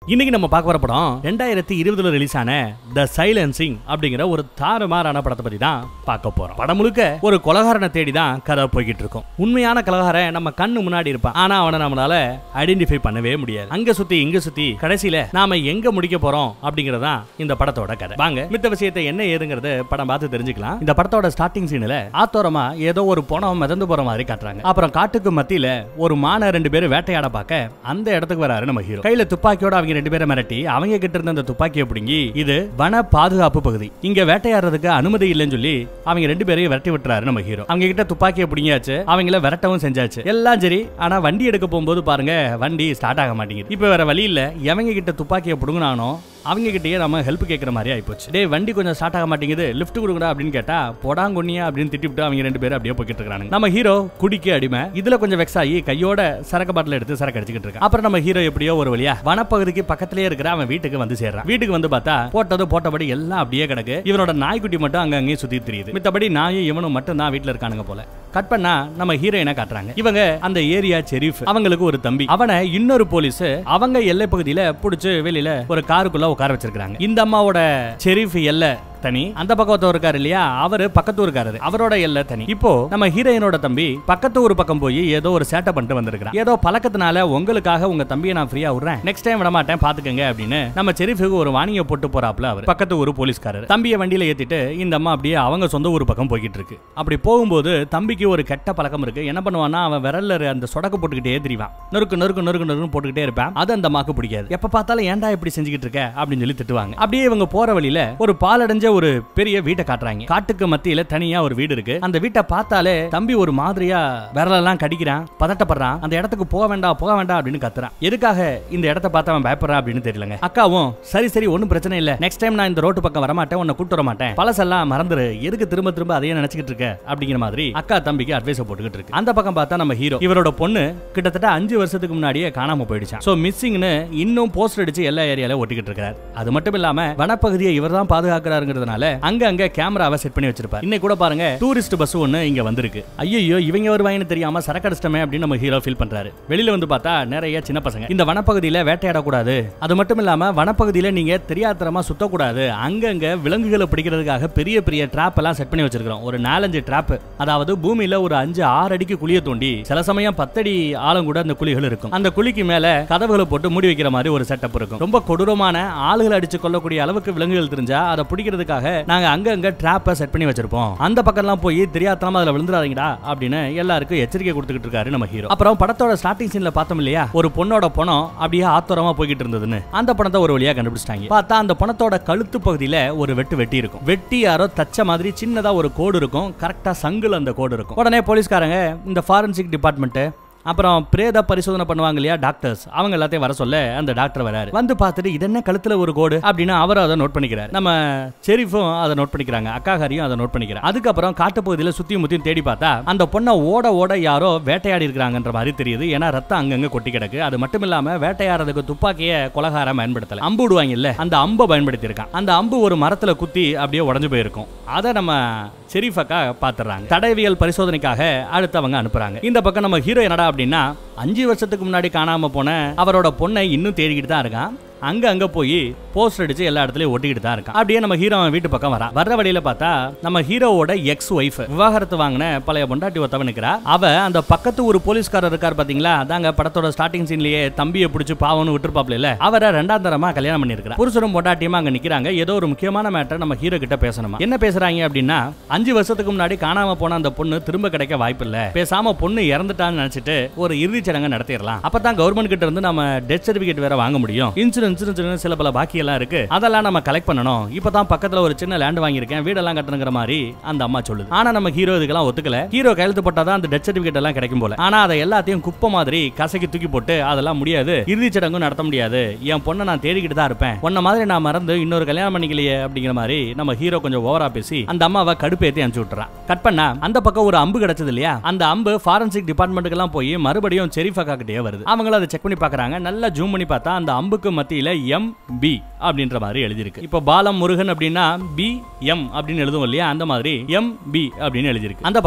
இன்னைக்கு நம்ம பார்க்க வர படம் ரெண்டாயிரத்தி இருபதுல ரிலீஸ் ஆன த சைலன்சிங் அப்படிங்கிற ஒரு தாறுமாறான படத்தை பத்தி தான் பார்க்க போறோம் படம் முழுக்க ஒரு கொலகாரனை தேடி தான் கதை போய்கிட்டு இருக்கும் உண்மையான கொலகாரன் நம்ம கண்ணு முன்னாடி இருப்பான் ஆனா அவனை நம்மளால ஐடென்டிஃபை பண்ணவே முடியாது அங்க சுத்தி இங்க சுத்தி கடைசியில நாம எங்க முடிக்க போறோம் அப்படிங்கறதான் இந்த படத்தோட கதை வாங்க மித்த விஷயத்தை என்ன ஏதுங்கிறது படம் பார்த்து தெரிஞ்சுக்கலாம் இந்த படத்தோட ஸ்டார்டிங் சீன்ல ஆத்தோரமா ஏதோ ஒரு பணம் மிதந்து போற மாதிரி காட்டுறாங்க அப்புறம் காட்டுக்கு மத்தியில ஒரு மான ரெண்டு பேரும் வேட்டையாட பார்க்க அந்த இடத்துக்கு வராரு நம்ம ஹீரோ கையில துப்பாக்கியோட அவங்க ரெண்டு பேரை மிரட்டி அவங்க கிட்ட இருந்த அந்த துப்பாக்கியை பிடுங்கி இது வன பாதுகாப்பு பகுதி இங்க வேட்டையாடுறதுக்கு அனுமதி இல்லைன்னு சொல்லி அவங்க ரெண்டு பேரையும் விரட்டி விட்டுறாரு நம்ம ஹீரோ அவங்க கிட்ட துப்பாக்கியை பிடிங்கியாச்சு அவங்கள விரட்டவும் செஞ்சாச்சு எல்லாம் சரி ஆனா வண்டி எடுக்க போகும்போது பாருங்க வண்டி ஸ்டார்ட் ஆக மாட்டேங்குது இப்ப வேற வழி இல்ல எவங்க கிட்ட துப்பாக்கியை பிடுங்கினானோ அவங்க கிட்டயே நம்ம ஹெல்ப் கேட்கற மாதிரி ஆயிப்போச்சு டேய் வண்டி கொஞ்சம் ஸ்டார்ட் ஆக மாட்டேங்குது லிஃப்ட் கொடுங்கடா அப்படின்னு கேட்டா பொடாங்கொன்னியா அப்படின்னு திட்டிவிட்டு அவங்க ரெண்டு பேரும் அப்படியே போய்கிட்டு இருக்காங்க நம்ம ஹீரோ குடிக்க அடிமை இதுல கொஞ்சம் வெக்ஸ் ஆகி கையோட சரக்கு பாட்டில் எடுத்து சரக்கு அடிச்சுக்கிட்டு இருக்கான் அப்புறம் நம்ம ஹீரோ எப்படியோ ஒரு வழியா வனப்பகுதிக்கு பக்கத்திலேயே இருக்கிற அவன் வீட்டுக்கு வந்து சேர்றான் வீட்டுக்கு வந்து பார்த்தா போட்டது போட்டபடி எல்லாம் அப்படியே கிடக்கு இவனோட நாய்க்குட்டி மட்டும் அங்க அங்கேயும் சுத்தி தெரியுது மித்தபடி நாயும் இவனும் மட்டும் தான் வீட்டுல இருக்கானுங்க போல கட் பண்ணா நம்ம ஹீரோயினை காட்டுறாங்க இவங்க அந்த ஏரியா செரீஃப் அவங்களுக்கு ஒரு தம்பி அவனை இன்னொரு போலீஸ் அவங்க எல்லை பகுதியில புடிச்சு வெளியில ஒரு காருக்குள்ள உட்கார வச்சிருக்காங்க இந்த அம்மாவோட செரீஃப் எல்லை தனி அந்த பக்கத்து இருக்காரு இல்லையா அவரு பக்கத்து ஊருக்காரரு அவரோட எல்லை தனி இப்போ நம்ம ஹீரோயினோட தம்பி பக்கத்து ஊர் பக்கம் போய் ஏதோ ஒரு சேட்டை பண்ணிட்டு வந்திருக்கான் ஏதோ பழக்கத்தினால உங்களுக்காக உங்க தம்பியை நான் ஃப்ரீயா விடுறேன் நெக்ஸ்ட் டைம் விட மாட்டேன் பாத்துக்கங்க அப்படின்னு நம்ம செரீஃபுக்கு ஒரு வாணியை போட்டு போறாப்ல அவர் பக்கத்து ஊர் போலீஸ்காரர் தம்பியை வண்டியில ஏத்திட்டு இந்த அம்மா அப்படியே அவங்க சொந்த ஊர் பக்கம் போய்கிட்டு இருக்கு அப்படி போகும்போது தம்பிக்கு ஒரு கெட்ட பழக்கம் இருக்கு என்ன பண்ணுவான்னா அவன் விரல்ல அந்த சொடக்கு போட்டுக்கிட்டே திரிவான் நொறுக்கு நொறுக்கு நொறுக்கு நொறுக்கு போட்டுக்கிட்டே இருப்பான் அது அந்த அம்மாக்கு பிடிக்காது எப்ப பார்த்தாலும் ஏன்டா இப்படி செஞ்சுக்கிட்டு இருக்க அப்படின்னு சொல்லி திட்டுவாங்க அப்படியே இவங்க போற வழியில ஒரு பாலடைஞ்ச ஒரு பெரிய வீட்டை காட்டுறாங்க காட்டுக்கு மத்தியில தனியா ஒரு வீடு இருக்கு அந்த வீட்டை பார்த்தாலே தம்பி ஒரு மாதிரியா விரலெல்லாம் கடிக்கிறான் பதட்டப்படுறான் அந்த இடத்துக்கு போக வேண்டாம் போக வேண்டாம் அப்படின்னு கத்துறான் எதுக்காக இந்த இடத்த பார்த்து அவன் பயப்படுறான் அப்படின்னு தெரியலங்க அக்காவும் சரி சரி ஒன்றும் பிரச்சனை இல்ல நெக்ஸ்ட் டைம் நான் இந்த ரோட்டு பக்கம் வரமாட்டேன் உன்னை கூட்டு வர மாட்டேன் பழசெல்லாம் மறந்துரு எதுக்கு திரும்ப திரும்ப அதையே நினைச்சுக்கிட்டு இருக்க அப்படிங்கிற மாதிரி அக்கா தம்பிக்கு அட்வைஸ் போட்டுக்கிட்டு இருக்கு அந்த பக்கம் பார்த்தா நம்ம ஹீரோ இவரோட பொண்ணு கிட்டத்தட்ட அஞ்சு வருஷத்துக்கு முன்னாடியே காணாம போயிடுச்சான் சோ மிஸ்ஸிங்னு இன்னும் போஸ்டர் அடிச்சு எல்லா ஏரியால ஒட்டிக்கிட்டு இருக்காரு அது மட்டும் இல்லாம வனப்பகுதியை இவர் தான் பாதுகாக்கிறாருங்கிறதுனால அங்க அங்க கேமராவை செட் பண்ணி வச்சிருப்பாரு இன்னைக்கு கூட பாருங்க டூரிஸ்ட் பஸ் ஒன்னு இங்க வந்திருக்கு ஐயோ இவங்க வருவாங்கன்னு தெரியாம சரக்கு அடிச்சிட்டமே அப்படின்னு நம்ம ஹீரோ ஃபீல் பண்றாரு வெளியில வந்து பார்த்தா நிறைய சின்ன பசங்க இந்த வனப்பகுதியில வேட்டையாடக்கூடாது அது மட்டும் இல்லாம வனப்பகுதியில நீங்க தெரியாதரமா சுத்தக்கூடாது அங்கங்க விலங்குகளை பிடிக்கிறதுக்காக பெரிய பெரிய ட்ராப் எல்லாம் செட் பண்ணி வச்சிருக்கிறோம் ஒரு நாலஞ்சு ட்ராப் அதாவது பூமியில ஒரு அஞ்சு ஆறு அடிக்கு குழிய தோண்டி சில சமயம் பத்தடி ஆழம் கூட அந்த குழிகள் இருக்கும் அந்த குழிக்கு மேல கதவுகளை போட்டு மூடி வைக்கிற மாதிரி ஒரு செட்டப் இருக்கும் ரொம்ப கொடூரமான ஆளுகளை அடிச்சு கொள்ளக்கூடிய அளவுக்கு விலங்குகள் தெரிஞ்சா அதை பிடிக்கிறதுக்காக நாங்க அங்க அங்க ட்ராப்பை செட் பண்ணி வச்சிருப்போம் அந்த பக்கம்லாம் போய் தெரியாதனமா அதுல விழுந்துடாதீங்கடா அப்படின்னு எல்லாருக்கும் எச்சரிக்கை கொடுத்துக்கிட்டு இருக்காரு நம்ம ஹீரோ அப்புறம் படத்தோட ஸ்டார்டிங் சீன்ல பார்த்தோம் இல்லையா ஒரு பொண்ணோட பணம் அப்படியே ஆத்தோரமா போய்கிட்டு இருந்ததுன்னு அந்த பணத்தை ஒரு வழியா கண்டுபிடிச்சிட்டாங்க பார்த்தா அந்த பணத்தோட கழுத்து பகுதியில ஒரு வெட்டு வெட்டி இருக்கும் வெட்டி யாரோ தச்ச மாதிரி சின்னதா ஒரு கோடு இருக்கும் கரெக்டா சங்குல அந்த கோடு இருக்கும் உடனே போலீஸ்காரங்க இந்த ஃபாரன்சிக் டிபார்ட்மெண்ட் அப்புறம் பிரேத பரிசோதனை பண்ணுவாங்க இல்லையா டாக்டர்ஸ் அவங்க எல்லாத்தையும் வர சொல்ல அந்த டாக்டர் வராரு வந்து பார்த்துட்டு இது என்ன கழுத்துல ஒரு கோடு அப்படின்னு அவர் அதை நோட் பண்ணிக்கிறார் நம்ம செரிஃபும் அதை நோட் பண்ணிக்கிறாங்க அக்காகாரியும் அதை நோட் பண்ணிக்கிறார் அதுக்கப்புறம் காட்டுப்பகுதியில சுத்தியும் முத்தியும் தேடி பார்த்தா அந்த பொண்ணை ஓட ஓட யாரோ வேட்டையாடி இருக்கிறாங்கன்ற மாதிரி தெரியுது ஏன்னா ரத்தம் அங்கங்க கொட்டி கிடக்கு அது மட்டும் இல்லாம வேட்டையாடுறதுக்கு துப்பாக்கிய கொலகாரம் பயன்படுத்தல அம்பு விடுவாங்க இல்ல அந்த அம்பை பயன்படுத்தி இருக்கான் அந்த அம்பு ஒரு மரத்துல குத்தி அப்படியே உடஞ்சு போயிருக்கும் அதை நம்ம செரீஃபக்கா பாத்துறாங்க தடவியல் பரிசோதனைக்காக அடுத்தவங்க அனுப்புறாங்க இந்த பக்கம் நம்ம ஹீரோ என்னடா அப்படின்னா அஞ்சு வருஷத்துக்கு முன்னாடி காணாம போன அவரோட பொண்ணை இன்னும் தேடிக்கிட்டு தான் இருக்கான் அங்க அங்க போய் போஸ்டர் அடிச்சு எல்லா இடத்துலயும் ஒட்டிக்கிட்டு தான் இருக்கான் அப்படியே நம்ம ஹீரோ அவன் வீட்டு பக்கம் வரா வர்ற வழியில பார்த்தா நம்ம ஹீரோவோட எக்ஸ் ஒய்ஃப் விவாகரத்து வாங்கின பழைய பொண்டாட்டி ஒருத்தவன் நிக்கிறா அவ அந்த பக்கத்து ஒரு போலீஸ்காரர் இருக்கார் பாத்தீங்களா அதாங்க படத்தோட ஸ்டார்டிங் சீன்லயே தம்பியை பிடிச்சு பாவம்னு விட்டுருப்பாப்ல இல்ல அவரை ரெண்டாம் தரமா கல்யாணம் பண்ணிருக்கா புருஷரும் பொண்டாட்டியுமா அங்க நிக்கிறாங்க ஏதோ ஒரு முக்கியமான மேட்டர் நம்ம ஹீரோ கிட்ட பேசணுமா என்ன பேசுறாங்க அப்படின்னா அஞ்சு வருஷத்துக்கு முன்னாடி காணாம போன அந்த பொண்ணு திரும்ப கிடைக்க வாய்ப்பு இல்ல பேசாம பொண்ணு இறந்துட்டான்னு நினைச்சிட்டு ஒரு இறுதி சடங்கு நடத்திடலாம் அப்பதான் கவர்மெண்ட் கிட்ட இருந்து நம்ம டெத் சர்டிபிகேட் வேற வாங்க முடியும் இன்சூரன்ஸ் இன்சூரன்ஸ் சில பல பாக்கி எல்லாம் இருக்கு அதெல்லாம் நம்ம கலெக்ட் பண்ணணும் இப்பதான் பக்கத்துல ஒரு சின்ன லேண்ட் வாங்கியிருக்கேன் வீடெல்லாம் கட்டணுங்கிற மாதிரி அந்த அம்மா சொல்லுது ஆனா நம்ம ஹீரோ இதுக்கெல்லாம் ஒத்துக்கல ஹீரோ கையெழுத்து போட்டாதான் அந்த டெத் சர்டிபிகேட் எல்லாம் கிடைக்கும் போல ஆனா அதை எல்லாத்தையும் குப்பை மாதிரி கசக்கி தூக்கி போட்டு அதெல்லாம் முடியாது இறுதி சடங்கும் நடத்த முடியாது என் பொண்ணை நான் தேடிக்கிட்டு தான் இருப்பேன் உன்ன மாதிரி நான் மறந்து இன்னொரு கல்யாணம் பண்ணிக்கலையே அப்படிங்கிற மாதிரி நம்ம ஹீரோ கொஞ்சம் ஓவரா பேசி அந்த அம்மாவை கடுப்பேத்தி அனுப்பிச்சு விட்டுறான் கட் பண்ணா அந்த பக்கம் ஒரு அம்பு கிடைச்சது இல்லையா அந்த அம்பு ஃபாரன்சிக் டிபார்ட்மெண்ட்டுக்கு எல்லாம் போய் மறுபடியும் செரிஃபக்கா கிட்டே வருது அவங்களும் அதை செக் பண்ணி பார்க்கறாங்க நல்லா ஜூம் பண்ணி பார்த்தா அந்த அம்புக்கு மத்தியில எம் பி அப்படின்ற மாதிரி எழுதியிருக்கு இப்போ பாலம் முருகன் அப்படின்னா பி எம் அப்படின்னு எழுதுவோம் இல்லையா அந்த மாதிரி எம் பி அப்படின்னு எழுதியிருக்கு அந்த பக்கம்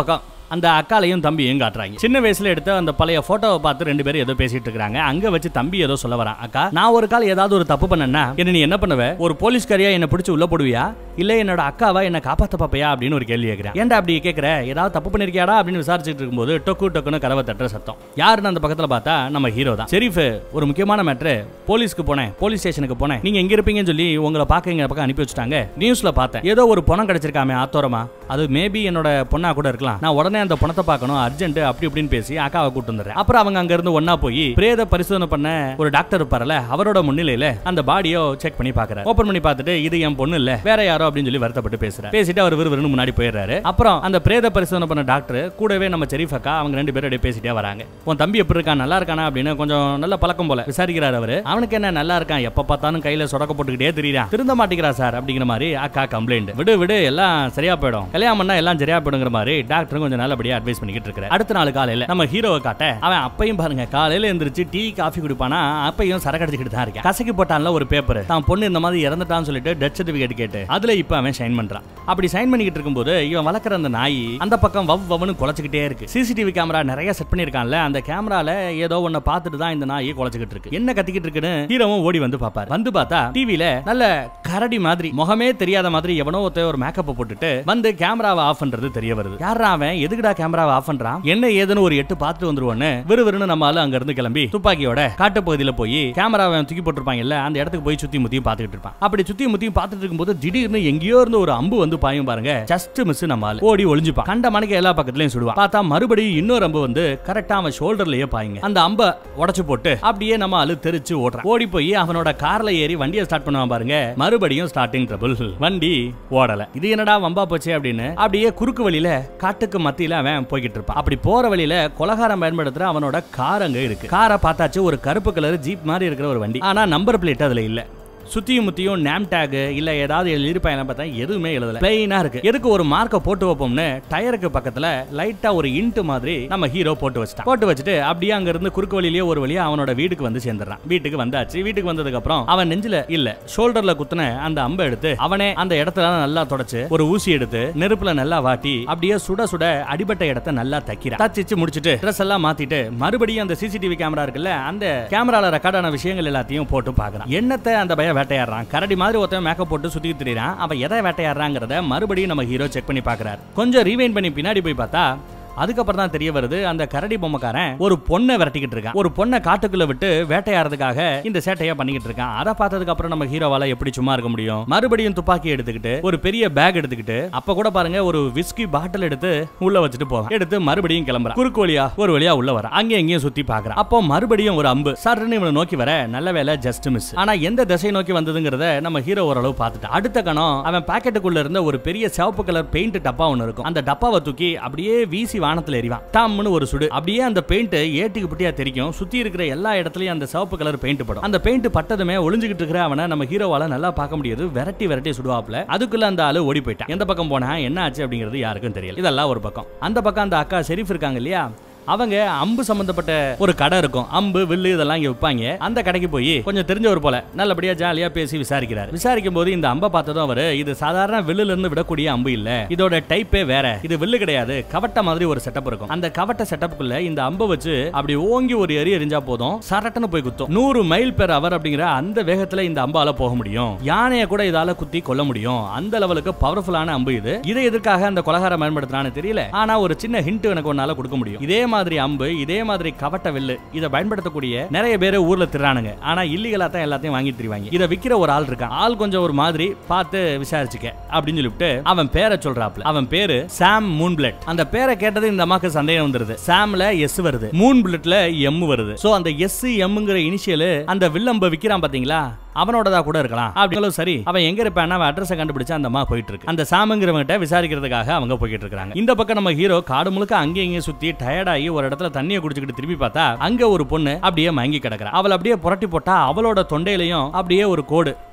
அந்த அக்காலையும் தம்பியும் காட்டுறாங்க சின்ன வயசுல எடுத்த அந்த பழைய போட்டோவை பார்த்து ரெண்டு பேரும் ஏதோ பேசிட்டு இருக்காங்க அங்க வச்சு தம்பி ஏதோ சொல்ல வரான் அக்கா நான் ஒரு கால் ஏதாவது ஒரு தப்பு பண்ணேன்னா என்ன நீ என்ன பண்ணுவ ஒரு போலீஸ்காரியா என்ன பிடிச்சு உள்ள போடுவியா இல்ல என்னோட அக்காவா என்ன காப்பாத்த பாப்பையா அப்படின்னு ஒரு கேள்வி கேட்கிறேன் ஏன்டா அப்படி கேட்கற ஏதாவது தப்பு பண்ணிருக்கியாடா அப்படின்னு விசாரிச்சுட்டு இருக்கும்போது டொக்கு டொக்குன்னு கதவை தட்டுற சத்தம் யாருன்னு அந்த பக்கத்துல பார்த்தா நம்ம ஹீரோ தான் ஷெரீஃப் ஒரு முக்கியமான மேட்ரு போலீஸ்க்கு போனேன் போலீஸ் ஸ்டேஷனுக்கு போனேன் நீங்க எங்க இருப்பீங்கன்னு சொல்லி உங்களை பார்க்க எங்க பக்கம் அனுப்பி வச்சுட்டாங்க நியூஸ்ல பார்த்தேன் ஏதோ ஒரு பணம் கிடைச்சிருக்காமே ஆத்தோரமா அது மேபி என்னோட பொண்ணா கூட இருக்கலாம் நான் உடனே அந்த பணத்தை பார்க்கணும் அர்ஜென்ட் அப்படி இப்படின்னு பேசி அக்காவை கூட்டு வந்துடுறேன் அப்புறம் அவங்க அங்க இருந்து ஒண்ணா போய் பிரேத பரிசோதனை பண்ண ஒரு டாக்டர் இருப்பார்ல அவரோட முன்னிலையில அந்த பாடியோ செக் பண்ணி பாக்குறாரு ஓபன் பண்ணி பார்த்துட்டு இது என் பொண்ணு இல்ல வேற யாரோ அப்படின்னு சொல்லி வருத்தப்பட்டு பேசுறாரு பேசிட்டு அவர் விறுவிறுன்னு முன்னாடி போயிடுறாரு அப்புறம் அந்த பிரேத பரிசோதனை பண்ண டாக்டர் கூடவே நம்ம செரீஃப் அக்கா அவங்க ரெண்டு பேரும் அப்படியே பேசிட்டே வராங்க உன் தம்பி எப்படி இருக்கான் நல்லா இருக்கானா அப்படின்னு கொஞ்சம் நல்ல பழக்கம் போல விசாரிக்கிறாரு அவரு அவனுக்கு என்ன நல்லா இருக்கான் எப்ப பார்த்தாலும் கையில சொடக்க போட்டுக்கிட்டே தெரியுறான் திருந்த மாட்டேங்கிறா சார் அப்படிங்கிற மாதிரி அக்கா கம்ப்ளைண்ட் விடு விடு எல்லாம் சரியா போயிடும் கல்யாணம் பண்ணா எல்லாம் சரியா போயிடுங்கிற மாதிரி டாக்டரும் கொஞ்சம் நல்லபடியா அட்வைஸ் பண்ணிக்கிட்டு இருக்காரு அடுத்த நாள் காலையில நம்ம ஹீரோவை காட்ட அவன் அப்பையும் பாருங்க காலையில எந்திரிச்சு டீ காஃபி குடிப்பானா அப்பையும் சரக்கு அடிச்சுக்கிட்டு தான் இருக்கேன் கசக்கி போட்டான்ல ஒரு பேப்பர் தான் பொண்ணு இந்த மாதிரி இறந்துட்டான்னு சொல்லிட்டு டெத் சர்டிபிகேட் கேட்டு அதுல இப்ப அவன் சைன் பண்றான் அப்படி சைன் பண்ணிக்கிட்டு இருக்கும்போது இவன் வளர்க்குற அந்த நாய் அந்த பக்கம் வவ் வவ்னு குலைச்சிக்கிட்டே இருக்கு சிசிடிவி கேமரா நிறைய செட் பண்ணிருக்கான்ல அந்த கேமரால ஏதோ ஒண்ணு பார்த்துட்டு தான் இந்த நாய் குலைச்சிக்கிட்டு இருக்கு என்ன கத்திக்கிட்டு இருக்குன்னு ஹீரோவும் ஓடி வந்து பாப்பாரு வந்து பார்த்தா டிவில நல்ல கரடி மாதிரி முகமே தெரியாத மாதிரி எவனோ ஒருத்தன் ஒரு மேக்கப் போட்டுட்டு வந்து கேமராவை ஆஃப் பண்றது தெரிய வருது யாரா அவன் எதுக்குடா கேமராவை ஆஃப் பண்றான் என்ன ஏதுன்னு ஒரு எட்டு பார்த்துட்டு வந்துருவோன்னு விறுவிறுன்னு நம்ம ஆளு அங்க இருந்து கிளம்பி துப்பாக்கியோட காட்டு பகுதியில போய் கேமராவை தூக்கி போட்டிருப்பாங்கல்ல அந்த இடத்துக்கு போய் சுத்தி முத்தியும் பார்த்துக்கிட்டு இருப்பான் அப்படி சுத்தி முத்தியும் பார்த்துட்டு இருக்கும்போது திடீர்னு எங்கேயோ இருந்து ஒரு அம்பு வந்து பாயும் பாருங்க ஜஸ்ட் மிஸ் நம்ம ஆளு ஓடி ஒளிஞ்சுப்பான் கண்ட மணிக்கு எல்லா பக்கத்துலயும் சுடுவான் பார்த்தா மறுபடியும் இன்னொரு அம்பு வந்து கரெக்டா அவன் ஷோல்டர்லயே பாயுங்க அந்த அம்ப உடைச்சு போட்டு அப்படியே நம்ம ஆளு தெரிச்சு ஓடுறான் ஓடி போய் அவனோட கார்ல ஏறி வண்டியை ஸ்டார்ட் பண்ணுவான் பாருங்க மறுபடியும் ஸ்டார்டிங் ட்ரபிள் வண்டி ஓடல இது என்னடா வம்பா போச்சு அப்படின்னு அப்படியே குறுக்கு வழியில காட்டுக்கு மத்தியில அவன் போய்கிட்டு இருப்பான் அப்படி போற வழியில கொலகாரம் பயன்படுத்துற அவனோட கார் அங்க இருக்கு காரை பார்த்தாச்சு ஒரு கருப்பு கலர் ஜீப் மாதிரி இருக்கிற ஒரு வண்டி ஆனா நம்பர் பிளேட் அதுல இல்ல சுத்தியும் முத்தியும் நேம் டேக் இல்ல ஏதாவது எழுதிருப்பாங்க பார்த்தா எதுவுமே எழுதல பிளைனா இருக்கு எதுக்கு ஒரு மார்க்கை போட்டு வைப்போம்னு டயருக்கு பக்கத்துல லைட்டா ஒரு இன்ட் மாதிரி நம்ம ஹீரோ போட்டு வச்சிட்டான் போட்டு வச்சுட்டு அப்படியே அங்க இருந்து குறுக்கு வழியிலேயே ஒரு வழியா அவனோட வீட்டுக்கு வந்து சேர்ந்துடுறான் வீட்டுக்கு வந்தாச்சு வீட்டுக்கு வந்ததுக்கு அப்புறம் அவன் நெஞ்சில இல்ல ஷோல்டர்ல குத்துன அந்த அம்பை எடுத்து அவனே அந்த இடத்துல நல்லா தொடச்சு ஒரு ஊசி எடுத்து நெருப்புல நல்லா வாட்டி அப்படியே சுட சுட அடிபட்ட இடத்த நல்லா தைக்கிறான் தச்சிச்சு முடிச்சிட்டு ட்ரெஸ் எல்லாம் மாத்திட்டு மறுபடியும் அந்த சிசிடிவி கேமரா இருக்குல்ல அந்த கேமரால ரெக்கார்டான விஷயங்கள் எல்லாத்தையும் போட்டு பாக்குறான் என்னத்தை அந்த பய வேட்டையாடுறான் கரடி மாதிரி ஒருத்தன் மேக்கப் போட்டு சுத்தி திரிறான் அவன் எதை வேட்டையாடுறாங்கிறத மறுபடியும் நம்ம ஹீரோ செக் பண்ணி பாக்குறாரு கொஞ்சம் ரீவைன் பண்ணி பின்னாடி போய் பார்த்தா அதுக்கப்புறம் தான் தெரிய வருது அந்த கரடி பொம்மைக்காரன் ஒரு பொண்ணை விரட்டிக்கிட்டு இருக்கான் ஒரு பொண்ணை காட்டுக்குள்ள விட்டு வேட்டையாடுறதுக்காக இந்த சேட்டையா பண்ணிக்கிட்டு இருக்கான் அதை பார்த்ததுக்கு அப்புறம் நம்ம ஹீரோவால எப்படி சும்மா இருக்க முடியும் மறுபடியும் துப்பாக்கி எடுத்துக்கிட்டு ஒரு பெரிய பேக் எடுத்துக்கிட்டு அப்ப கூட பாருங்க ஒரு விஸ்கி பாட்டில் எடுத்து உள்ள வச்சுட்டு போவான் எடுத்து மறுபடியும் கிளம்புறான் குறுக்கு வழியா ஒரு வழியா உள்ள வர அங்கே எங்கேயும் சுத்தி பாக்குறான் அப்போ மறுபடியும் ஒரு அம்பு சர்ன்னு இவனை நோக்கி வர நல்ல வேலை ஜஸ்ட் மிஸ் ஆனா எந்த திசை நோக்கி வந்ததுங்கிறத நம்ம ஹீரோ ஓரளவு பார்த்துட்டான் அடுத்த கணம் அவன் பாக்கெட்டுக்குள்ள இருந்த ஒரு பெரிய சிவப்பு கலர் பெயிண்ட் டப்பா ஒன்னு இருக்கும் அந்த டப்பாவை தூக்கி அப்படியே வீசி வானத்துல எறிவான் டாம்னு ஒரு சுடு அப்படியே அந்த பெயிண்ட் ஏட்டுக்கு புட்டியா தெரிக்கும் சுத்தி இருக்கிற எல்லா இடத்துலயும் அந்த சிவப்பு கலர் பெயிண்ட் படும் அந்த பெயிண்ட் பட்டதுமே ஒளிஞ்சுக்கிட்டு இருக்கிற அவனை நம்ம ஹீரோவால நல்லா பார்க்க முடியாது விரட்டி விரட்டி சுடுவாப்ல அதுக்குள்ள அந்த ஆளு ஓடி போயிட்டான் எந்த பக்கம் போனா என்ன ஆச்சு அப்படிங்கிறது யாருக்கும் தெரியல இதெல்லாம் ஒரு பக்கம் அந்த பக்கம் அந்த அக்கா ஷெரீஃப் இருக்காங்க இல்லையா அவங்க அம்பு சம்பந்தப்பட்ட ஒரு கடை இருக்கும் அம்பு வில்லு இதெல்லாம் இங்க விற்பாங்க அந்த கடைக்கு போய் கொஞ்சம் தெரிஞ்சவர் போல நல்லபடியா ஜாலியா பேசி விசாரிக்கிறார் விசாரிக்கும் போது இந்த அம்பை பார்த்ததும் அவரு இது சாதாரண வில்லுல இருந்து விடக்கூடிய அம்பு இல்ல இதோட டைப்பே வேற இது வில்லு கிடையாது கவட்ட மாதிரி ஒரு செட்டப் இருக்கும் அந்த கவட்ட செட்டப்புக்குள்ள இந்த அம்பை வச்சு அப்படி ஓங்கி ஒரு எரி எரிஞ்சா போதும் சரட்டன்னு போய் குத்தும் நூறு மைல் பெர் அவர் அப்படிங்கிற அந்த வேகத்துல இந்த அம்பால போக முடியும் யானையை கூட இதால குத்தி கொல்ல முடியும் அந்த லெவலுக்கு பவர்ஃபுல்லான அம்பு இது இதை எதற்காக அந்த கொலகாரம் பயன்படுத்துறான்னு தெரியல ஆனா ஒரு சின்ன ஹிண்ட் எனக்கு ஒன்னால கொடுக்க முடியும் இதே மாதிரி அம்பு இதே மாதிரி கவட்ட வில்லு இதை பயன்படுத்தக்கூடிய நிறைய பேர் ஊர்ல திரானுங்க ஆனா இல்லீகலா தான் எல்லாத்தையும் வாங்கி திரிவாங்க இதை விக்கிற ஒரு ஆள் இருக்கான் ஆள் கொஞ்சம் ஒரு மாதிரி பார்த்து விசாரிச்சுக்க அப்படின்னு சொல்லிட்டு அவன் பேரை சொல்றாப்ல அவன் பேரு சாம் மூன் பிளட் அந்த பேரை கேட்டது இந்த அம்மாக்கு சந்தேகம் வந்துருது சாம்ல எஸ் வருது மூன் பிளட்ல எம் வருது சோ அந்த எஸ் எம்ங்கிற இனிஷியல் அந்த வில்லம்ப விக்கிறான் பாத்தீங்களா அவனோடதா கூட இருக்கலாம் அப்படிங்களும் சரி அவன் எங்க இருப்பான் அவன் அட்ரஸை கண்டுபிடிச்சு அந்த அம்மா போயிட்டு இருக்கு அந்த சாமுங்கிறவங்கிட்ட விசாரிக்கிறதுக்காக அவங்க போயிட்டு இருக்காங்க இந்த பக்கம் நம்ம ஹீரோ காடு முழுக்க அங்கே இங்கே சுத்தி டயர்டாகி ஒரு இடத்துல தண்ணியை குடிச்சுக்கிட்டு திரும்பி பார்த்தா அங்க ஒரு பொண்ணு அப்படியே மயங்கி கிடக்குறா அவள் அப்படியே புரட்டி போட்டா அவளோட தொண்டையிலையும் அப்படியே ஒரு கோடு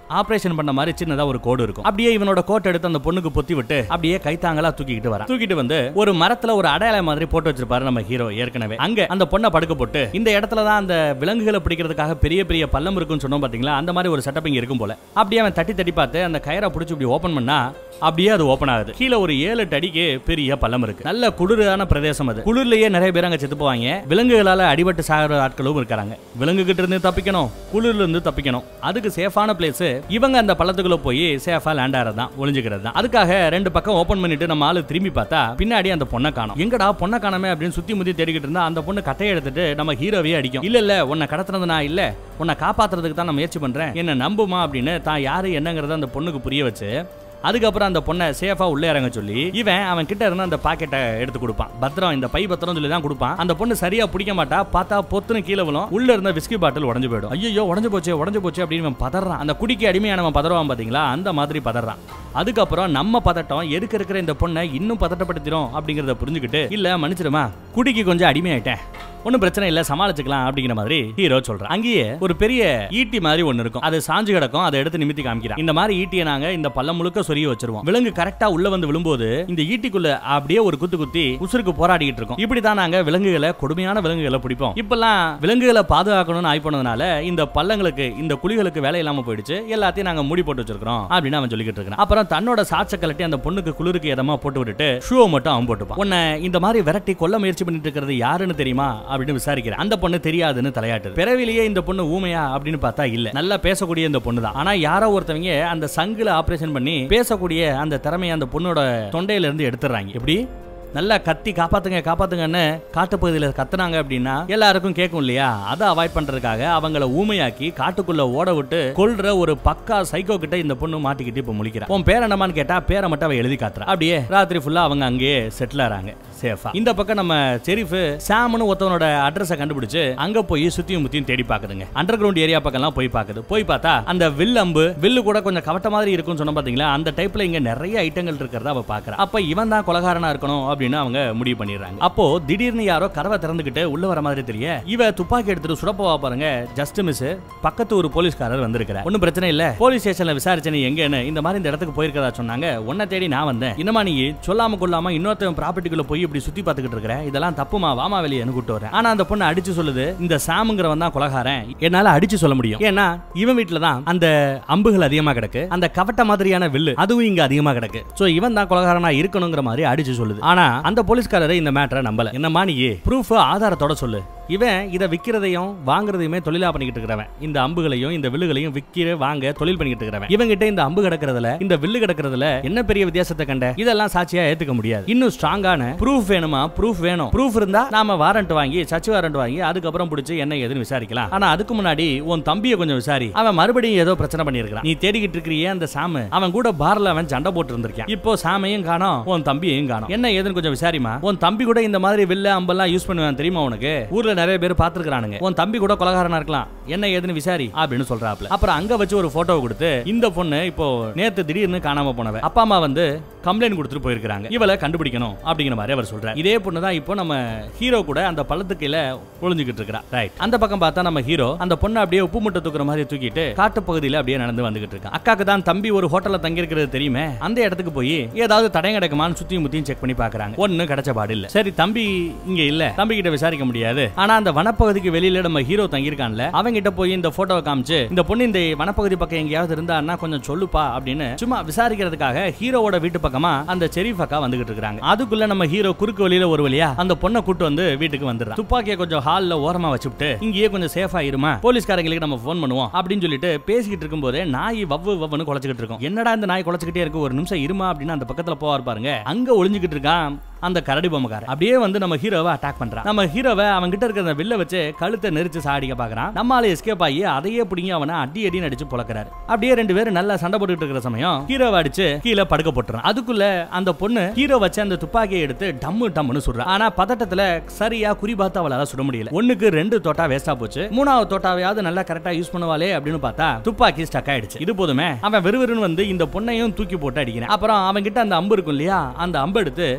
ஆபரேஷன் பண்ண மாதிரி சின்னதா ஒரு கோடு இருக்கும் அப்படியே இவனோட கோட்டை எடுத்து அந்த பொண்ணுக்கு பொத்தி விட்டு அப்படியே கைத்தாங்களா தூக்கிட்டு வரான் தூக்கிட்டு வந்து ஒரு மரத்துல ஒரு அடையாளம் மாதிரி போட்டு வச்சிருப்பாரு நம்ம ஹீரோ ஏற்கனவே அங்க அந்த பொண்ணை படுக்க போட்டு இந்த இடத்துல தான் அந்த விலங்குகளை பிடிக்கிறதுக்காக பெரிய பெரிய பள்ளம் இருக்குன்னு சொன்னோம் பாத்தீங்களா அந்த மாதிரி ஒரு செட்டப் இங்க இருக்கும் போல அப்படியே அவன் தட்டி தட்டி பார்த்து அந்த கயிறை பிடிச்சி இப்படி ஓபன் பண்ணா அப்படியே அது ஓபன் ஆகுது கீழே ஒரு ஏழு எட்டு அடிக்கு பெரிய பள்ளம் இருக்கு நல்ல குளிரான பிரதேசம் அது குளிர்லயே நிறைய பேர் அங்க செத்து போவாங்க விலங்குகளால அடிபட்டு சாகிற ஆட்களும் இருக்காங்க விலங்கு கிட்ட இருந்து தப்பிக்கணும் குளிர்ல இருந்து தப்பிக்கணும் அதுக்கு சேஃபான பிளேஸ் இவங்க அந்த பள்ளத்துக்குள்ள போய் சேஃபா லேண்ட் ஆறது தான் ஒளிஞ்சுக்கிறது தான் அதுக்காக ரெண்டு பக்கம் ஓபன் பண்ணிட்டு நம்ம ஆளு திரும்பி பார்த்தா பின்னாடி அந்த பொண்ணை காணோம் எங்கடா பொண்ணை காணாமே அப்படின்னு சுத்தி முத்தி தேடிக்கிட்டு இருந்தா அந்த பொண்ணு கட்டையை எடுத்துட்டு நம்ம ஹீரோவையே அடிக்கும் இல்ல இல்ல உன்னை கடத்துனது நான் இல்ல உன்னை காப்பாத்துறதுக்கு தான் நான் முயற்சி பண்றேன் என்ன நம்புமா அப்படின்னு தான் யாரு என்னங்கறத அந்த பொண்ணுக்கு புரிய வச்சு அதுக்கப்புறம் அந்த பொண்ணை சேஃபா உள்ளே இறங்க சொல்லி இவன் அவன் கிட்ட இருந்து அந்த பாக்கெட்டை எடுத்து கொடுப்பான் பத்திரம் இந்த பை பத்திரம் சொல்லி தான் கொடுப்பான் அந்த பொண்ணு சரியா பிடிக்க மாட்டா பார்த்தா பொத்துன்னு கீழே விழும் உள்ள இருந்த விஸ்கி பாட்டில் உடஞ்சு போயிடும் ஐயோ உடஞ்சு போச்சு உடஞ்சு போச்சு அப்படின்னு இவன் பதறான் அந்த குடிக்கு அடிமையானவன் பதறான் பாத்தீங்களா அந்த மாதிரி பதறான் அதுக்கப்புறம் நம்ம பதட்டம் எதுக்கு இருக்கிற இந்த பொண்ணை இன்னும் பதட்டப்படுத்திடும் அப்படிங்கறத புரிஞ்சுக்கிட்டு இல்ல மன்னிச்சிடுமா குடிக்கு கொஞ்சம் அடிமையாயிட்டேன் ஒன்றும் பிரச்சனை இல்ல சமாளிச்சுக்கலாம் அப்படிங்கிற மாதிரி ஹீரோ சொல்றான் அங்கேயே ஒரு பெரிய ஈட்டி மாதிரி ஒன்னு இருக்கும் அது சாஞ்சு கிடக்கும் அதை எடுத்து நிமித்தி காமிக்கிறான் இந்த மாதிரி ஈட்டியை நாங்க இந்த பள்ளம் முழுக்க சொரிய வச்சிருவோம் விலங்கு கரெக்டா உள்ள வந்து விழும்போது இந்த ஈட்டிக்குள்ள அப்படியே ஒரு குத்து குத்தி உசுருக்கு போராடிட்டு இருக்கோம் இப்படி தான் நாங்க விலங்குகளை கொடுமையான விலங்குகளை பிடிப்போம் இப்பெல்லாம் விலங்குகளை பாதுகாக்கணும்னு ஆய் பண்ணதுனால இந்த பள்ளங்களுக்கு இந்த குழிகளுக்கு வேலை இல்லாம போயிடுச்சு எல்லாத்தையும் நாங்க மூடி போட்டு வச்சிருக்கோம் அப்படின்னு அவன் சொல்லிக்கிட்டு இருக்கான் அப்புறம் தன்னோட சாட்ச கலட்டி அந்த பொண்ணுக்கு குளிருக்கு இதமா போட்டு விட்டுட்டு ஷூவை மட்டும் அவன் போட்டுப்பான் உன்னை இந்த மாதிரி விரட்டி கொல்ல முயற்சி பண்ணிட்டு இருக்கிறது யாருன்னு தெரியுமா அப்படின்னு விசாரிக்கிறேன் அந்த பொண்ணு தெரியாதுன்னு தலையாட்டுது பிறவிலேயே இந்த பொண்ணு ஊமையா அப்படின்னு பார்த்தா இல்ல நல்லா பேசக்கூடிய இந்த பொண்ணு தான் ஆனா யாரோ ஒருத்தவங்க அந்த சங்குல ஆபரேஷன் பண்ணி பேசக்கூடிய அந்த திறமையை அந்த பொண்ணோட தொண்டையில இருந்து எடுத்துறாங்க எப்படி நல்லா கத்தி காப்பாத்துங்க காப்பாத்துங்கன்னு காட்டுப்பகுதியில் கத்துனாங்க அப்படின்னா எல்லாருக்கும் கேட்கும் இல்லையா அதை அவாய்ட் பண்றதுக்காக அவங்கள ஊமையாக்கி காட்டுக்குள்ள ஓட விட்டு கொல்ற ஒரு பக்கா சைக்கோ கிட்ட இந்த பொண்ணு மாட்டிக்கிட்டு இப்ப முழிக்கிறா உன் பேர் என்னமான்னு கேட்டா பேரை மட்டும் அவ எழுதி காத்துறா அப்படியே ராத்திரி ஃபுல்லா அவங்க அங்கேயே செட்டில் ஆறாங்க சேஃபா இந்த பக்கம் நம்ம செரிஃப் சாம்னு ஒருத்தவனோட அட்ரஸை கண்டுபிடிச்சு அங்க போய் சுத்தியும் முத்தியும் தேடி பாக்குதுங்க அண்டர் கிரவுண்ட் ஏரியா பக்கம்லாம் போய் பாக்குது போய் பார்த்தா அந்த வில் அம்பு வில்லு கூட கொஞ்சம் கவட்ட மாதிரி இருக்கும்னு சொன்ன பாத்தீங்களா அந்த டைப்ல இங்க நிறைய ஐட்டங்கள் இருக்கிறத அவ பாக்குறா அப்ப இவன் தான் கொலகாரனா இருக்கணும் அப்படின்னு அவங்க முடிவு பண்ணிடுறாங்க அப்போ திடீர்னு யாரோ கதவை திறந்துகிட்டு உள்ள வர மாதிரி தெரிய இவ துப்பாக்கி எடுத்துட்டு சுடப்போவா பாருங்க ஜஸ்ட் மிஸ் பக்கத்து ஒரு போலீஸ்காரர் வந்திருக்கிறார் ஒன்னும் பிரச்சனை இல்ல போலீஸ் ஸ்டேஷன்ல விசாரிச்ச நீ எங்கன்னு இந்த மாதிரி இந்த இடத்துக்கு போயிருக்கதா சொன்னாங்க உன்னை தேடி நான் வந்தேன் இன்னமா நீ சொல்லாம கொள்ளாம இன்னொருத்தன் ப்ராப்பர்ட்டிக்குள்ள போய் இப்படி சுத்தி பார்த்துக்கிட்டு இருக்கிற இதெல்லாம் தப்புமா வாமா வெளியே கூட்டு வரேன் ஆனா அந்த பொண்ணு அடிச்சு சொல்லுது இந்த சாமுங்கிறவன் தான் கொலகாரன் என்னால அடிச்சு சொல்ல முடியும் ஏன்னா இவன் வீட்டுல தான் அந்த அம்புகள் அதிகமா கிடக்கு அந்த கவட்ட மாதிரியான வில்லு அதுவும் இங்க அதிகமா கிடக்கு சோ இவன் தான் கொலகாரனா இருக்கணுங்கிற மாதிரி அடிச்சு சொல்லுது ஆனா அந்த போலீஸ்காரர் இந்த மேட்டரை நம்பல என்னமா நீ ப்ரூஃப் ஆதாரத்தோட சொல்லு இவன் இதை விற்கிறதையும் வாங்குறதையுமே தொழிலா பண்ணிக்கிட்டு இருக்கிறவன் இந்த அம்புகளையும் இந்த வில்லுகளையும் விற்கிற வாங்க தொழில் பண்ணிக்கிட்டு இருக்கிறவன் இவங்கிட்ட இந்த அம்பு கிடக்கிறதுல இந்த வில்லு கிடக்கிறதுல என்ன பெரிய வித்தியாசத்தை கண்ட இதெல்லாம் சாட்சியா ஏத்துக்க முடியாது இன்னும் ஸ்ட்ராங்கான ப்ரூஃப் வேணுமா ப்ரூஃப் வேணும் ப்ரூஃப் இருந்தா நாம வாரண்ட் வாங்கி சர்ச் வாரண்ட் வாங்கி அதுக்கப்புறம் பிடிச்சி என்ன ஏதுன்னு விசாரிக்கலாம் ஆனா அதுக்கு முன்னாடி உன் தம்பியை கொஞ்சம் விசாரி அவன் மறுபடியும் ஏதோ பிரச்சனை பண்ணியிருக்கான் நீ தேடிக்கிட்டு இருக்கிறியே அந்த சாமு அவன் கூட பார்ல அவன் சண்டை போட்டு இருந்திருக்கான் இப்போ சாமையும் காணோம் உன் தம்பியையும் காணோம் என்ன ஏதுன்னு கொஞ்சம் விசாரிமா உன் தம்பி கூட இந்த மாதிரி வில்ல அம்பெல்லாம் யூஸ் பண்ணுவான் தெரியுமா உனக்கு ஊர்ல நிறைய பேர் பாத்துருக்கானுங்க உன் தம்பி கூட கொலகாரனா இருக்கலாம் என்ன ஏதுன்னு விசாரி அப்படின்னு சொல்றாப்ல அப்புறம் அங்க வச்சு ஒரு போட்டோ கொடுத்து இந்த பொண்ணு இப்போ நேத்து திடீர்னு காணாம போனவ அப்பா அம்மா வந்து கம்ப்ளைண்ட் கொடுத்துட்டு போயிருக்காங்க இவளை கண்டுபிடிக்கணும் அப்படிங்கிற மாதிரி அவர் சொல்றாரு இதே பொண்ணு தான் இப்போ நம்ம ஹீரோ கூட அந்த பள்ளத்துக்கு கீழே ஒளிஞ்சுக்கிட்டு இருக்கிறா ரைட் அந்த பக்கம் பார்த்தா நம்ம ஹீரோ அந்த பொண்ணை அப்படியே உப்பு முட்டை தூக்குற மாதிரி தூக்கிட்டு காட்டு பகுதியில அப்படியே நடந்து வந்துகிட்டு இருக்கான் அக்காக்கு தான் தம்பி ஒரு ஹோட்டல்ல தங்கி இருக்கிறது தெரியுமே அந்த இடத்துக்கு போய் ஏதாவது தடயம் கிடைக்குமான்னு சுத்தியும் முத்தியும் செக் பண்ணி பாக்குறாங்க ஒண்ணு கிடைச்ச பாடு இல்ல சரி தம்பி இங்க இல்ல தம்பி கிட்ட விசாரிக்க முடியாது ஆனா அந்த வனப்பகுதிக்கு வெளியில நம்ம ஹீரோ தங்கியிருக்கான்ல அவங்கிட்ட போய் இந்த போட்டோவை காமிச்சு இந்த பொண்ணு இந்த வனப்பகுதி பக்கம் எங்கேயாவது இருந்தான்னா கொஞ்சம் சொல்லுப்பா அப்படின்னு சும்மா விசாரிக்கிறதுக்காக ஹீரோவோட வீட்டு பக்கமா அந்த செரீஃப் அக்கா வந்துகிட்டு இருக்காங்க அதுக்குள்ள நம்ம ஹீரோ குறுக்கு வழியில ஒரு வழியா அந்த பொண்ணை கூட்டு வந்து வீட்டுக்கு வந்துடுறான் துப்பாக்கியை கொஞ்சம் ஹால்ல ஓரமா வச்சுட்டு இங்கேயே கொஞ்சம் சேஃபா இருமா போலீஸ்காரங்களுக்கு நம்ம ஃபோன் பண்ணுவோம் அப்படின்னு சொல்லிட்டு பேசிக்கிட்டு இருக்கும்போதே நாய் வவ்வு வவ்வுன்னு குலைச்சிக்கிட்டு இருக்கும் என்னடா இந்த நாய் குலைச்சிக்கிட்டே இருக்கு ஒரு நிமிஷம் இருமா அப்படின்னு அந்த பக்கத்துல போவார் பாருங்க அங்க ஒளிஞ்சுக்கிட்டு இருக்கான் அந்த கரடி பொம்மைக்காரன் அப்படியே வந்து நம்ம ஹீரோவை அட்டாக் பண்றான் நம்ம ஹீரோவை அவன் கிட்ட இருக்கிற அந்த வில்ல வச்சு கழுத்தை நெரிச்சு சாடிக்க பாக்குறான் நம்மால எஸ்கேப் ஆகி அதையே பிடிங்கி அவனை அடி அடி அடிச்சு பொழக்கிறாரு அப்படியே ரெண்டு பேரும் நல்லா சண்டை போட்டுட்டு இருக்கிற சமயம் ஹீரோவை அடிச்சு கீழே படுக்க போட்டுறான் அதுக்குள்ள அந்த பொண்ணு ஹீரோ வச்ச அந்த துப்பாக்கியை எடுத்து டம்மு டம்முன்னு சுடுறா ஆனா பதட்டத்துல சரியா குறி பார்த்து அவளால சுட முடியல ஒண்ணுக்கு ரெண்டு தோட்டா வேஸ்டா போச்சு மூணாவது தோட்டாவையாவது நல்லா கரெக்டா யூஸ் பண்ணுவாளே அப்படின்னு பார்த்தா துப்பாக்கி ஸ்டக் ஆயிடுச்சு இது போதுமே அவன் விறுவிறுன்னு வந்து இந்த பொண்ணையும் தூக்கி போட்டு அடிக்கிறான் அப்புறம் அவன் கிட்ட அந்த அம்பு இருக்கும் இல்லையா அந்த அம்பு எடுத்து அந்த பொண்ணோட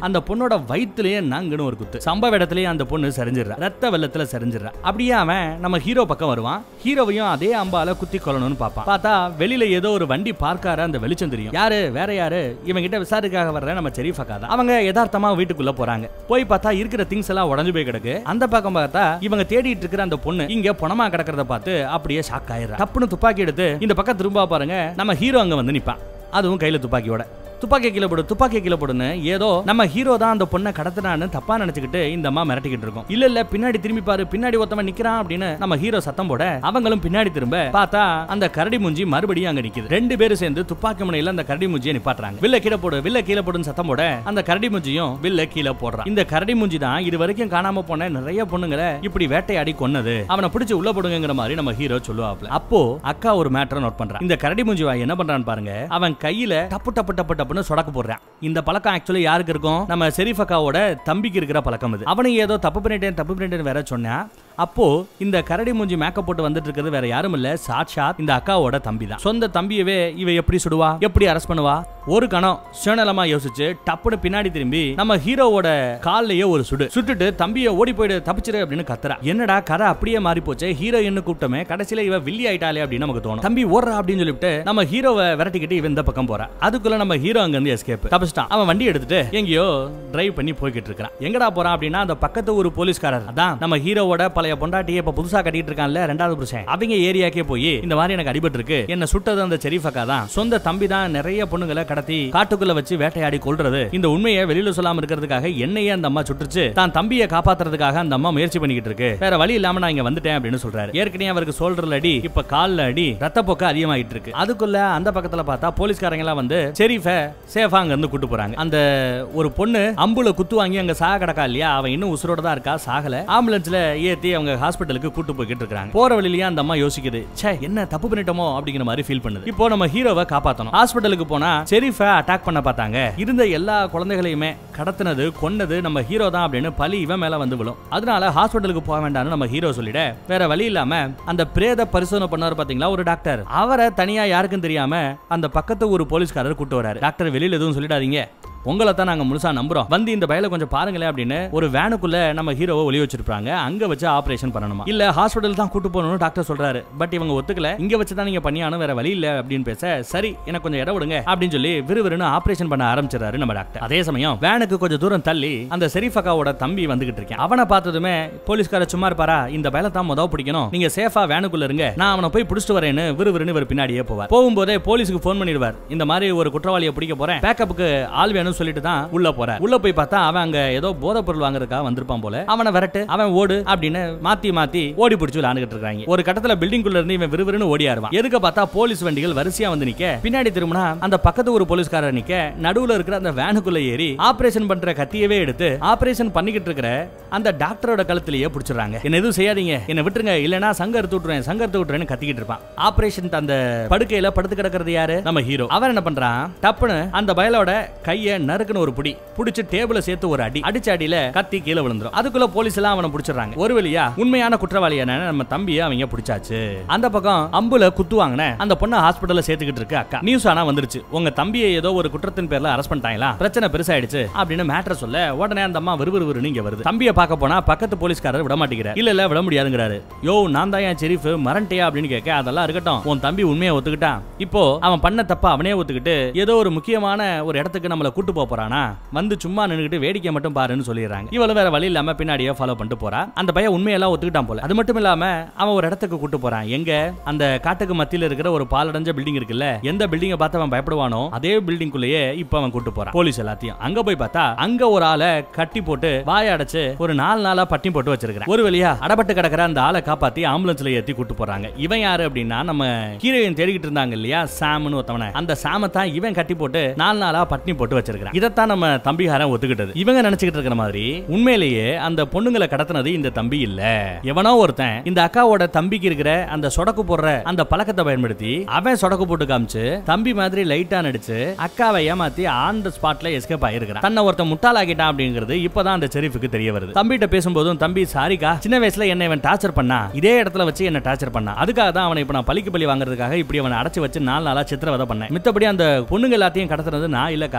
பொண்ணோட வயித்துலயே நங்குன்னு ஒரு குத்து சம்பவ இடத்துலயே அந்த பொண்ணு சரிஞ்சிடுறா ரத்த வெள்ளத்துல சரிஞ்சிடுறா அப்படியே அவன் நம்ம ஹீரோ பக்கம் வருவான் ஹீரோவையும் அதே அம்பால குத்தி கொல்லணும்னு பார்ப்பான் பார்த்தா வெளியில ஏதோ ஒரு வண்டி பார்க்கார அந்த வெளிச்சம் தெரியும் யாரு வேற யாரு இவங்க கிட்ட விசாரிக்காக வர்ற நம்ம செரீஃபக்கா தான் அவங்க யதார்த்தமா வீட்டுக்குள்ள போறாங்க போய் பார்த்தா இருக்கிற திங்ஸ் எல்லாம் உடஞ்சு போய் கிடக்கு அந்த பக்கம் பார்த்தா இவங்க தேடிட்டு இருக்கிற அந்த பொண்ணு இங்க பணமா கிடக்கிறத பார்த்து அப்படியே ஷாக் ஆயிடுறா டப்புன்னு துப்பாக்கி எடுத்து இந்த பக்கம் திரும்ப பாருங்க நம்ம ஹீரோ அங்க வந்து நிப்பான் அதுவும் கையில துப்பாக்கியோட துப்பாக்கி கீழே போடு துப்பாக்கி கீழே போடுன்னு ஏதோ நம்ம ஹீரோ தான் அந்த பொண்ணை கடத்தினான்னு தப்பா நினைச்சுக்கிட்டு இந்த அம்மா மிரட்டிக்கிட்டு இருக்கும் இல்ல இல்ல பின்னாடி திரும்பி பாரு பின்னாடி ஒருத்தவன் நிக்கிறான் அப்படின்னு நம்ம ஹீரோ சத்தம் போட அவங்களும் பின்னாடி திரும்ப பார்த்தா அந்த கரடி மூஞ்சி மறுபடியும் அங்க நிக்குது ரெண்டு பேரும் சேர்ந்து துப்பாக்கி முனையில அந்த கரடி மூஞ்சியை நிப்பாட்டுறாங்க வில்ல கீழே போடு வில்ல கீழே போடுன்னு சத்தம் போட அந்த கரடி மூஞ்சியும் வில்ல கீழே போடுறான் இந்த கரடி மூஞ்சி தான் இது வரைக்கும் காணாம போன நிறைய பொண்ணுங்களை இப்படி வேட்டையாடி கொன்னது அவனை பிடிச்சு உள்ள போடுங்கிற மாதிரி நம்ம ஹீரோ சொல்லுவாப்ல அப்போ அக்கா ஒரு மேட்டரை நோட் பண்றான் இந்த கரடி மூஞ்சி வாய் என்ன பண்றான்னு பாருங்க அவன் கையில டப்பு டப்பு டப்பு டப்புன்னு சொடக்கு போடுறான் இந்த பழக்கம் ஆக்சுவலி யாருக்கு இருக்கும் நம்ம ஷெரீஃப் அக்காவோட தம்பிக்கு இருக்கிற பழக்கம் இது அவனும் ஏதோ தப்பு பண்ணிட்டேன் தப்பு பண்ணிட்டேன் வேற சொன்னா அப்போ இந்த கரடி மூஞ்சி மேக்கப் போட்டு வந்துட்டு இருக்கிறது வேற யாரும் இல்ல சாட்சாத் இந்த அக்காவோட தம்பி தான் சொந்த தம்பியவே இவ எப்படி சுடுவா எப்படி அரெஸ்ட் பண்ணுவா ஒரு கணம் சுயநலமா யோசிச்சு டப்புன்னு பின்னாடி திரும்பி நம்ம ஹீரோவோட கால்லயே ஒரு சுடு சுட்டுட்டு தம்பியை ஓடி போயிடு தப்பிச்சிரு அப்படின்னு கத்துறா என்னடா கதை அப்படியே மாறி போச்சு ஹீரோயின் கூட்டமே கடைசியில இவ வில்லி ஆயிட்டாலே அப்படின்னு நமக்கு தோணும் தம்பி ஓடுறா அப்படின்னு சொல்லிட்டு நம்ம ஹீரோவை விரட்டிக்கிட்டு இவன் இந்த பக்கம் போறா அதுக்குள்ள நம்ம ஹீரோ அங்க இருந்து எஸ்கேப் தப்பிச்சிட்டான் அவன் வண்டி எடுத்துட்டு எங்கேயோ டிரைவ் பண்ணி போய்கிட்டு இருக்கான் எங்கடா போறான் அப்படின்னா அந்த பக்கத்து ஒரு போலீஸ்காரர் அதான் நம்ம ஹீரோவோட பழைய பொண்டாட்டியை இப்ப புதுசா கட்டிட்டு இருக்கான்ல ரெண்டாவது புருஷன் அவங்க ஏரியாக்கே போய் இந்த மாதிரி எனக்கு அடிபட்டு இருக்கு என்ன சுட்டது அந்த செரிஃபக்கா தான் சொந்த தம்பி தான் நிறைய பொண்ணுங்களை கடத்தி காட்டுக்குள்ள வச்சு வேட்டையாடி கொள்றது இந்த உண்மையை வெளியில சொல்லாம இருக்கிறதுக்காக என்னையே அந்த அம்மா சுட்டுச்சு தான் தம்பியை காப்பாத்துறதுக்காக அந்த அம்மா முயற்சி பண்ணிக்கிட்டு இருக்கு வேற வழி இல்லாம நான் இங்க வந்துட்டேன் அப்படின்னு சொல்றாரு ஏற்கனவே அவருக்கு சோல்டர்ல அடி இப்ப கால்ல அடி ரத்த போக்கு அதிகமாயிட்டு இருக்கு அதுக்குள்ள அந்த பக்கத்துல பார்த்தா போலீஸ்காரங்க எல்லாம் வந்து செரீஃப சேஃபா அங்க இருந்து கூட்டு போறாங்க அந்த ஒரு பொண்ணு அம்புல குத்து வாங்கி அங்க சாக கிடக்கா இல்லையா அவன் இன்னும் உசுரோட தான் இருக்கா சாகல ஆம்புலன்ஸ்ல ஏத்தி அவங்க ஹாஸ்பிட்டலுக்கு கூட்டு போய்கிட்டு இருக்காங்க போற வழியிலேயே அந்த அம்மா யோசிக்குது ச்சே என்ன தப்பு பண்ணிட்டோமோ அப்படிங்கிற மாதிரி ஃபீல் பண்ணுது இப்போ நம்ம ஹீரோவை காப்பாத்தணும் ஹாஸ்பிட்டலுக்கு போனா செரீஃப அட்டாக் பண்ண பார்த்தாங்க இருந்த எல்லா குழந்தைகளையுமே கடத்தினது கொன்னது நம்ம ஹீரோ தான் அப்படின்னு பழி இவன் மேல வந்து விழும் அதனால ஹாஸ்பிட்டலுக்கு போக வேண்டாம்னு நம்ம ஹீரோ சொல்லிட வேற வழி இல்லாம அந்த பிரேத பரிசோதனை பண்ணாரு பாத்தீங்களா ஒரு டாக்டர் அவரை தனியா யாருக்கும் தெரியாம அந்த பக்கத்து ஒரு போலீஸ்காரர் கூட்டு வராரு டாக்டர் வெளியில எதுவும் சொல்லிடாதீங்க உங்களை தான் நாங்க முழுசா நம்புறோம் வந்து இந்த பயல கொஞ்சம் பாருங்களேன் அப்படின்னு ஒரு வேனுக்குள்ள நம்ம ஹீரோவை ஒளி வச்சிருப்பாங்க அங்க வச்சு ஆபரேஷன் பண்ணணுமா இல்ல ஹாஸ்பிடல் தான் கூட்டு போகணும்னு டாக்டர் சொல்றாரு பட் இவங்க ஒத்துக்கல இங்க வச்சு தான் நீங்க பண்ணியானு வேற வழி இல்ல அப்படின்னு பேச சரி எனக்கு கொஞ்சம் இடம் விடுங்க அப்படின்னு சொல்லி விறுவிறுன்னு ஆபரேஷன் பண்ண ஆரம்பிச்சிடறாரு நம்ம டாக்டர் அதே சமயம் வேனுக்கு கொஞ்சம் தூரம் தள்ளி அந்த செரிஃபக்காவோட தம்பி வந்துகிட்டு இருக்கேன் அவனை பார்த்ததுமே போலீஸ்கார சும்மா இருப்பாரா இந்த வேலை தான் முதல் பிடிக்கணும் நீங்க சேஃபா வேனுக்குள்ள இருங்க நான் அவனை போய் பிடிச்சிட்டு வரேன்னு விறுவிறுன்னு இவர் பின்னாடியே போவார் போகும்போதே போலீஸுக்கு ஃபோன் பண்ணிடுவார் இந்த மாதிரி ஒரு குற்றவாளியை பிடிக்க போறேன் பேக்கப்புக்கு ஆள் வேணும்னு சொல்லிட்டு தான் உள்ள போற உள்ள போய் பார்த்தா அவன் அங்க ஏதோ போதை பொருள் வாங்குறதுக்காக வந்திருப்பான் போல அவனை விரட்டு அவன் ஓடு அப்படின்னு மாத்தி மாத்தி ஓடி பிடிச்சு விளையாண்டுகிட்டு இருக்காங்க ஒரு கட்டத்துல பில்டிங்குள்ள இருந்து இவன் விறுவிறுன்னு ஓடியாருவான் எதுக்கு பார்த்தா போலீஸ் வண்டிகள் வரிசையா வந்து நிக்க பின்னாடி திரும்பினா அந்த பக்கத்து ஒரு போலீஸ்காரர் நிக்க நடுவுல இருக்கிற அந்த வேனுக்குள்ள ஏறி ஆபரேஷன் பண்ற கத்தியவே எடுத்து ஆபரேஷன் பண்ணிக்கிட்டு இருக்கிற அந்த டாக்டரோட கழுத்திலேயே பிடிச்சிடுறாங்க என்ன எதுவும் செய்யாதீங்க என்ன விட்டுருங்க இல்லனா சங்க எடுத்து விட்டுறேன் சங்க எடுத்து விட்டுறேன்னு கத்திக்கிட்டு இருப்பான் ஆபரேஷன் அந்த படுக்கையில படுத்து கிடக்கிறது யாரு நம்ம ஹீரோ அவன் என்ன பண்றான் டப்புன்னு அந்த பயலோட கைய நறுக்குன்னு ஒரு புடி புடிச்சு டேபிள சேர்த்து ஒரு அடி அடிச்ச அடியில கத்தி கீழே விழுந்துரும் அதுக்குள்ள போலீஸ் எல்லாம் அவனை பிடிச்சிடுறாங்க ஒரு வழியா உண்மையான குற்றவாளியான நம்ம தம்பியை அவங்க பிடிச்சாச்சு அந்த பக்கம் அம்புல குத்துவாங்கன அந்த பொண்ணை ஹாஸ்பிட்டல்ல சேர்த்துக்கிட்டு இருக்கு அக்கா நியூஸ் ஆனா வந்துருச்சு உங்க தம்பியை ஏதோ ஒரு குற்றத்தின் பேர்ல அரெஸ்ட் பண்ணிட்டாங்களா பிரச்சனை பெருசாயிடுச்சு அப்படின்னு மேட்டர் சொல்ல உடனே அந்த அம்மா விறுவிறுன்னு இங்க வருது தம்பியை பார்க்க போனா பக்கத்து போலீஸ்காரர் விட மாட்டேங்கிறார் இல்ல இல்ல விட முடியாதுங்கிறாரு யோ நான் தான் என் செரீஃப் மரண்டையா அப்படின்னு கேட்க அதெல்லாம் இருக்கட்டும் உன் தம்பி உண்மையை ஒத்துக்கிட்டான் இப்போ அவன் பண்ண தப்ப அவனே ஒத்துக்கிட்டு ஏதோ ஒரு முக்கியமான ஒரு இடத்துக்கு நம்மள கூட்டு போக போறானா வந்து சும்மா நின்னுக்கிட்டு வேடிக்கை மட்டும் பாருன்னு சொல்லிடுறாங்க இவளும் வேற வழி இல்லாம பின்னாடியே ஃபாலோ பண்ணிட்டு போறா அந்த பையன் உண்மையெல்லாம் ஒத்துக்கிட்டான் போல அது மட்டும் இல்லாம அவன் ஒரு இடத்துக்கு கூட்டு போறான் எங்க அந்த காட்டுக்கு மத்தியில இருக்கிற ஒரு பாலடைஞ்ச பில்டிங் இருக்குல்ல எந்த பில்டிங்கை பார்த்து அவன் பயப்படுவானோ அதே பில்டிங்குள்ளேயே இப்ப அவன் கூட்டு போறான் போலீஸ் எல்லாத்தையும் அங்க போய் பார்த்தா அங்க ஒரு ஆளை கட்டி போட்டு வாய அடைச்சு ஒரு நாலு நாளா பட்டி போட்டு வச்சிருக்கான் ஒரு வழியா அடபட்டு கிடக்கிற அந்த ஆளை காப்பாத்தி ஆம்புலன்ஸ்ல ஏத்தி கூட்டு போறாங்க இவன் யாரு அப்படின்னா நம்ம ஹீரோயின் தேடிக்கிட்டு இருந்தாங்க இல்லையா சாம்னு ஒருத்தவனை அந்த சாம தான் இவன் கட்டி போட்டு நாலு நாளா பட்டினி போட்டு வச்சிருக்கான் இதைத்தான் நம்ம தம்பிகாரன் ஒத்துக்கிட்டது இவங்க நினைச்சுக்கிட்டு இருக்கிற மாதிரி உண்மையிலேயே அந்த பொண்ணுங்களை கடத்தினது இந்த தம்பி இல்ல எவனோ ஒருத்தன் இந்த அக்காவோட தம்பிக்கு இருக்கிற அந்த சொடக்கு போடுற அந்த பழக்கத்தை பயன்படுத்தி அவன் சொடக்கு போட்டு காமிச்சு தம்பி மாதிரி லைட்டா நடிச்சு அக்காவை ஏமாத்தி ஆன் த ஸ்பாட்ல எஸ்கேப் ஆயிருக்கிறான் தன்னை ஒருத்தன் முட்டாளாக்கிட்டான் அப்படிங்கிறது இப்பதான் அந்த செரீஃபுக்கு தெரிய வருது தம்பிகிட்ட பேசும்போதும் தம்பி சாரிக்கா சின்ன வயசுல என்ன இவன் டார்ச்சர் பண்ணா இதே இடத்துல வச்சு என்ன டார்ச்சர் பண்ணா அதுக்காக தான் அவனை இப்ப நான் பழிக்கு பழி வாங்குறதுக்காக இப்படி அவனை அடைச்சு வச்சு நாலு நாளா சித்திரவதை பண்ணேன் மித்தபடி அந்த பொண்ணுங்க எல்லாத்தையும் கடத்துறது நான் இல்லக்கா எப்படிக்கா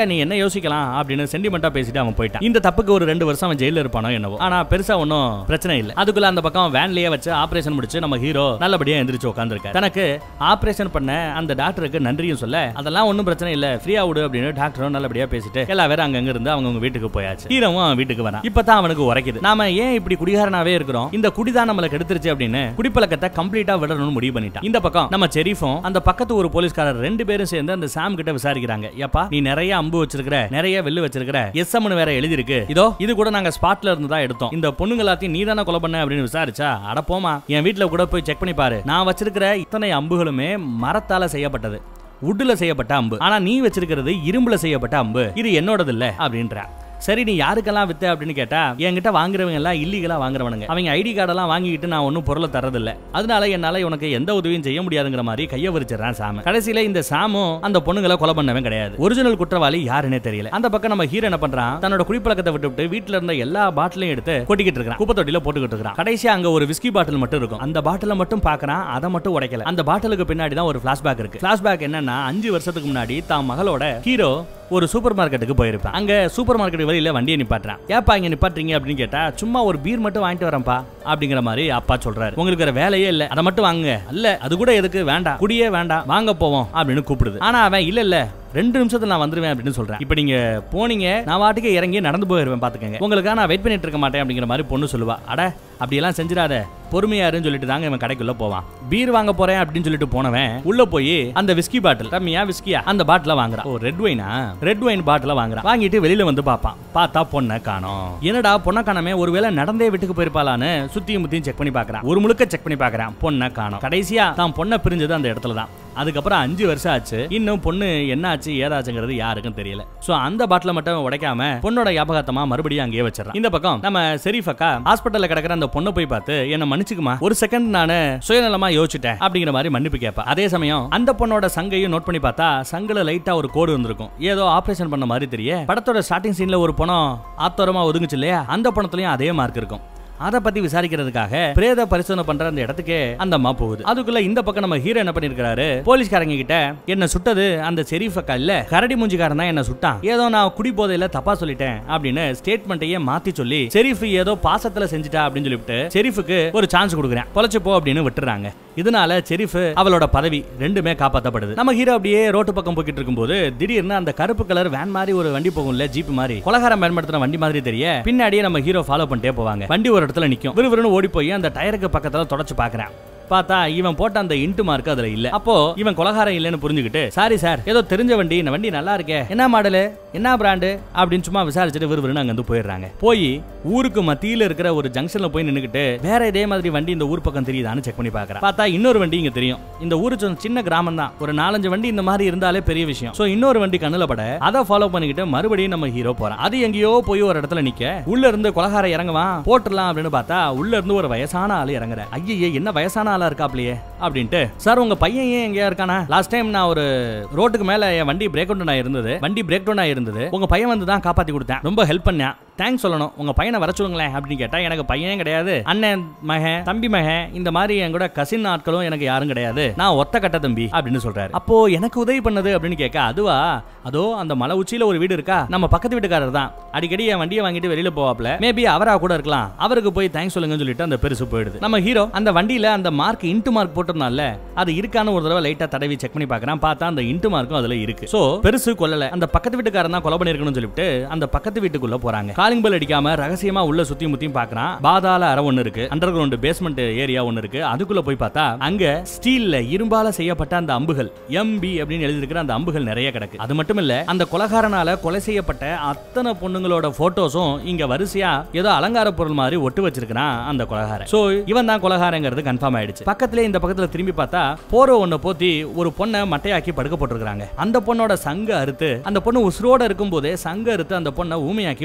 நீ என்ன யோசிக்கலாம் அப்படின்னு சென்டிமெண்டா பேசிட்டு அவன் போயிட்டான் இந்த தப்புக்கு ஒரு ரெண்டு வருஷம் அவன் ஜெயில இருப்பானோ என்னவோ ஆனா பெருசா ஒன்றும் பிரச்சனை இல்ல அதுக்குள்ள அந்த பக்கம் வேன்லயே வச்சு ஆபரேஷன் முடிச்சு நம்ம ஹீரோ நல்லபடியா எந்திரிச்சு உட்காந்துருக்காரு தனக்கு ஆபரேஷன் பண்ண அந்த டாக்டருக்கு நன்றியும் சொல்ல அதெல்லாம் ஒன்றும் பிரச்சனை இல்ல ஃப்ரீயா விடு அப்படின்னு டாக்டரும் நல்லபடியா பேசிட்டு எல்லா பேரும் அங்கங்க இருந்து அவங்க வீட்டுக்கு போயாச்சு ஹீரோவும் அவன் வீட்டுக்கு வரான் இப்பதான் அவனுக்கு உரைக்குது நாம ஏன் இப்படி குடிகாரனாவே இருக்கிறோம் இந்த குடிதான் நம்மள கெடுத்துருச்சு அப்படின்னு குடிப்பழக்கத்தை கம்ப்ளீட்டா விடணும்னு முடிவு பண்ணிட்டான் இந்த பக்கம் நம்ம செரீஃபும் அந்த பக்கத்து ஒரு போலீஸ்காரர் ரெண்டு பேரும் சேர்ந்து அந்த சாம் கிட்ட விசாரிக்கிறாங்க ஏப்பா நீ நிறைய அம்பு வச்சிருக்கிற நிறைய வெள்ளு வச்சிருக்கிற எஸ்எம்னு வேற எழுதி இருக்கு இதோ இது கூட நாங்க ஸ்பாட்ல இருந்து தான் எடுத்தோம் இந்த பொண்ணுங்க எல்லாத்தையும் நீ தானே கொலை பண்ண அப்படின்னு விசாரிச்சா அட போமா என் வீட்ல கூட போய் செக் பண்ணி பாரு நான் வச்சிருக்கிற இத்தனை அம்புகளுமே மரத்தால செய்யப்பட்டது உட்டுல செய்யப்பட்ட அம்பு ஆனா நீ வச்சிருக்கிறது இரும்புல செய்யப்பட்ட அம்பு இது என்னோடது இல்ல அப்படின்ற சரி நீ யாருக்கெல்லாம் வித்த அப்படின்னு கேட்டா என்கிட்ட வாங்குறவங்க எல்லாம் இல்லீகலா வாங்குறவனுங்க அவங்க ஐடி கார்டெல்லாம் வாங்கிட்டு நான் ஒன்றும் பொருளை தரதில்ல அதனால என்னால உனக்கு எந்த உதவியும் செய்ய முடியாதுங்கிற மாதிரி கைய விரிச்சிடறான் சாம் கடைசியில இந்த சாமும் அந்த பொண்ணுங்களை கொலை பண்ணவன் கிடையாது ஒரிஜினல் குற்றவாளி யாருன்னே தெரியல அந்த பக்கம் நம்ம ஹீரோ என்ன பண்றான் தன்னோட குடிப்பழக்கத்தை விட்டுவிட்டு வீட்டுல இருந்த எல்லா பாட்டிலையும் எடுத்து கொட்டிக்கிட்டு இருக்கான் குப்பை தொட்டில போட்டுக்கிட்டு இருக்கான் கடைசியா அங்க ஒரு விஸ்கி பாட்டில் மட்டும் இருக்கும் அந்த பாட்டில மட்டும் பாக்குறான் அதை மட்டும் உடைக்கல அந்த பாட்டிலுக்கு பின்னாடி தான் ஒரு பிளாஷ்பேக் இருக்கு பிளாஷ்பேக் என்னன்னா அஞ்சு வருஷத்துக்கு முன்னாடி தான் மகளோட ஹீரோ ஒரு சூப்பர் மார்க்கெட்டுக்கு போயிருப்பான் அங்க சூப்பர் மார்க்கெட் வெளியில வண்டியை நிப்பாட்டுறான் ஏப்பா இங்க நிப்பாட்டுறீங்க அப்படின்னு கேட்டா சும்மா ஒரு பீர் மட்டும் வாங்கிட்டு வரேன்ப்பா அப்படிங்கிற மாதிரி அப்பா சொல்றாரு உங்களுக்கு வேற வேலையே இல்ல அதை மட்டும் வாங்குங்க இல்ல அது கூட எதுக்கு வேண்டாம் குடியே வேண்டாம் வாங்க போவோம் அப்படின்னு கூப்பிடுது ஆனா அவன் இல்ல இல்ல ரெண்டு நிமிஷத்துல நான் வந்துருவேன் அப்படின்னு சொல்றேன் இப்போ நீங்க போனீங்க நான் வாட்டுக்கு இறங்கி நடந்து போயிருவேன் பாத்துக்கங்க உங்களுக்காக நான் வெயிட் பண்ணிட்டு இருக்க மாட்டேன் அப்படிங்கிற மாதிரி பொண்ணு சொல்லுவா அட அப்படியெல்லாம் செஞ்சிடாத பொறுமையாருன்னு சொல்லிட்டு தாங்க இவன் கடைக்குள்ள போவான் பீர் வாங்க போறேன் அப்படின்னு சொல்லிட்டு போனவன் உள்ள போய் அந்த விஸ்கி பாட்டில் ரம்மியா விஸ்கியா அந்த பாட்டில வாங்குறான் ஓ ரெட் வைனா ரெட் வைன் பாட்டில வாங்குறான் வாங்கிட்டு வெளியில வந்து பாப்பான் பார்த்தா பொண்ணை காணோம் என்னடா பொண்ணை காணாமே ஒருவேளை நடந்தே வீட்டுக்கு போயிருப்பாளான்னு சுத்தியும் முத்தியும் செக் பண்ணி பாக்குறான் ஒரு முழுக்க செக் பண்ணி பாக்குறான் பொண்ணை காணோம் கடைசியா தான் பொண்ணை பிரிஞ்சது அந்த இடத்துல தான் அதுக்கப்புறம் அஞ்சு வருஷம் ஆச்சு இன்னும் பொண்ணு என்ன ஆச்சு ஏதாச்சுங்கிறது யாருக்கும் தெரியல சோ அந்த பாட்டில மட்டும் உடைக்காம பொண்ணோட ஞாபகத்தமா மறுபடியும் அங்கேயே வச்சிடறான் இந்த பக்கம் நம்ம செரீஃபக்கா ஹாஸ்பிட்டல்ல கிடக்கிற அந்த பொண்ணை போய் பார்த்து என்ன மன்னிச்சுக்குமா ஒரு செகண்ட் நானு சுயநலமா யோசிச்சிட்டேன் அப்படிங்கிற மாதிரி மன்னிப்பு கேட்பா அதே சமயம் அந்த பொண்ணோட சங்கையும் நோட் பண்ணி பார்த்தா சங்குல லைட்டா ஒரு கோடு வந்திருக்கும் ஏதோ ஆபரேஷன் பண்ண மாதிரி தெரிய படத்தோட ஸ்டார்டிங் சீன்ல ஒரு பணம் ஆத்தோரமா ஒதுங்குச்சு இல்லையா அந்த பணத்துலயும் அதே மார்க் இருக்கும் அதை பத்தி விசாரிக்கிறதுக்காக பிரேத பரிசோதனை பண்ற அந்த இடத்துக்கு அந்த அம்மா போகுது அதுக்குள்ள இந்த பக்கம் நம்ம ஹீரோ என்ன பண்ணிருக்காரு போலீஸ்காரங்க கிட்ட என்ன சுட்டது அந்த செரீஃபக்கா இல்ல கரடி மூஞ்சிக்காரன் தான் என்ன சுட்டான் ஏதோ நான் குடி போதையில தப்பா சொல்லிட்டேன் அப்படின்னு ஸ்டேட்மெண்ட்டையே மாத்தி சொல்லி செரீஃப் ஏதோ பாசத்துல செஞ்சுட்டா அப்படின்னு சொல்லிவிட்டு செரீஃபுக்கு ஒரு சான்ஸ் கொடுக்குறேன் பொழைச்சு போ அப்படின்னு விட்டுறாங்க இதனால செரீஃப் அவளோட பதவி ரெண்டுமே காப்பாத்தப்படுது நம்ம ஹீரோ அப்படியே ரோட்டு பக்கம் போய்கிட்டு இருக்கும்போது திடீர்னு அந்த கருப்பு கலர் வேன் மாதிரி ஒரு வண்டி போகும்ல ஜீப் மாதிரி கொலகாரம் பயன்படுத்துற வண்டி மாதிரி தெரிய பின்னாடியே நம்ம ஹீரோ ஃபாலோ பண்ணிட்டே போவாங்க வண்டி ஒரு இடத்துல நிக்கும் விறுவிறுன்னு ஓடி போய் அந்த டயருக்கு பக்கத்துல தொடச்சு பாக்குறேன் பார்த்தா இவன் போட்ட அந்த இன்ட்டு மார்க் அதுல இல்ல அப்போ இவன் கொலகாரம் இல்லைன்னு புரிஞ்சுக்கிட்டு சாரி சார் ஏதோ தெரிஞ்ச வண்டி இந்த வண்டி நல்லா இருக்கே என்ன மாடலு என்ன பிராண்டு அப்படின்னு சும்மா விசாரிச்சுட்டு விறுவிறுன்னு அங்க வந்து போயிடுறாங்க போய் ஊருக்கு மத்தியில இருக்கிற ஒரு ஜங்ஷன்ல போய் நின்னுக்கிட்டு வேற இதே மாதிரி வண்டி இந்த ஊர் பக்கம் தெரியுதான்னு செக் பண்ணி பாக்குறேன் பார்த்தா இன்னொரு வண்டி இங்க தெரியும் இந்த ஊரு சொன்ன சின்ன கிராமம் தான் ஒரு நாலஞ்சு வண்டி இந்த மாதிரி இருந்தாலே பெரிய விஷயம் சோ இன்னொரு வண்டி கண்ணுல பட அதை ஃபாலோ பண்ணிக்கிட்டு மறுபடியும் நம்ம ஹீரோ போறான் அது எங்கேயோ போய் ஒரு இடத்துல நிக்க உள்ள இருந்து கொலகார இறங்குவான் போட்டுடலாம் அப்படின்னு பார்த்தா உள்ள இருந்து ஒரு வயசான ஆளு இறங்குற ஐயே என்ன வயசான ஆளா இருக்காப்லையே அப்படின்ட்டு சார் உங்க பையன் ஏன் எங்கேயா இருக்கானா லாஸ்ட் டைம் நான் ஒரு ரோட்டுக்கு மேல என் வண்டி பிரேக் டவுன் ஆயிருந்தது வண்டி பிரேக் டவுன் ஆயிருந்தது உங்க பையன் வந்து தான் காப்பாத்தி கொடுத்தேன் ரொம்ப ஹெல்ப் பண்ணேன் தேங்க்ஸ் சொல்லணும் உங்க பையனை வர சொல்லுங்களேன் அப்படின்னு கேட்டா எனக்கு பையனே கிடையாது அண்ணன் மகன் தம்பி மகன் இந்த மாதிரி என் கூட கசின் ஆட்களும் எனக்கு யாரும் கிடையாது நான் ஒத்த கட்ட தம்பி அப்படின்னு சொல்றாரு அப்போ எனக்கு உதவி பண்ணது அப்படின்னு கேட்க அதுவா அதோ அந்த மலை உச்சியில ஒரு வீடு இருக்கா நம்ம பக்கத்து வீட்டுக்காரர் தான் அடிக்கடி என் வண்டியை வாங்கிட்டு வெளியில போவாப்ல மேபி அவரா கூட இருக்கலாம் அவருக்கு போய் தேங்க்ஸ் சொல்லுங்கன்னு சொல்லிட்டு அந்த பெருசு போயிடுது நம்ம ஹீரோ அந்த வண்டியில அந்த மார்க் இன்ட்டு மார்க் போட்டிருந்தால அது இருக்கான்னு ஒரு தடவை லைட்டா தடவி செக் பண்ணி பார்க்கறான் பார்த்தா அந்த இன்ட்டு மார்க்கும் அதுல இருக்கு சோ பெருசு கொல்லல அந்த பக்கத்து வீட்டுக்காரன் தான் கொலை பண்ணிருக்கணும்னு சொல்லிட்டு அந்த பக்கத்து வீட்டுக்குள்ள போறாங்க காலிங் பெல் அடிக்காம ரகசியமா உள்ள சுத்தி முத்தியும் பார்க்கறான் பாதாள அறை ஒண்ணு இருக்கு அண்டர் கிரவுண்ட் பேஸ்மெண்ட் ஏரியா ஒண்ணு இருக்கு அதுக்குள்ள போய் பார்த்தா அங்க ஸ்டீல்ல இரும்பால செய்யப்பட்ட அந்த அம்புகள் எம்பி அப்படின்னு எழுதியிருக்கிற அந்த அம்புகள் நிறைய கிடக்கு அது மட்டும் இல்ல அந்த கொலகாரனால கொலை செய்யப்பட்ட அத்தனை பொண்ணுங்களோட போட்டோஸும் இங்க வரிசையா ஏதோ அலங்கார பொருள் மாதிரி ஒட்டு வச்சிருக்கிறான் அந்த கொலகாரன் சோ இவன் தான் கொலகாரங்கிறது கன்ஃபார்ம் ஆயிடுச்சு பக்கத்துல இந்த பக்கத்துல திரும்பி பார்த்தா போற ஒண்ண போத்தி ஒரு பொண்ணை மட்டையாக்கி படுக்க போட்டிருக்காங்க அந்த பொண்ணோட சங்க அறுத்து அந்த பொண்ணு உசுரோட இருக்கும் போதே சங்க அறுத்து அந்த பொண்ணை ஊமையாக்கி வச்சிருக்கான்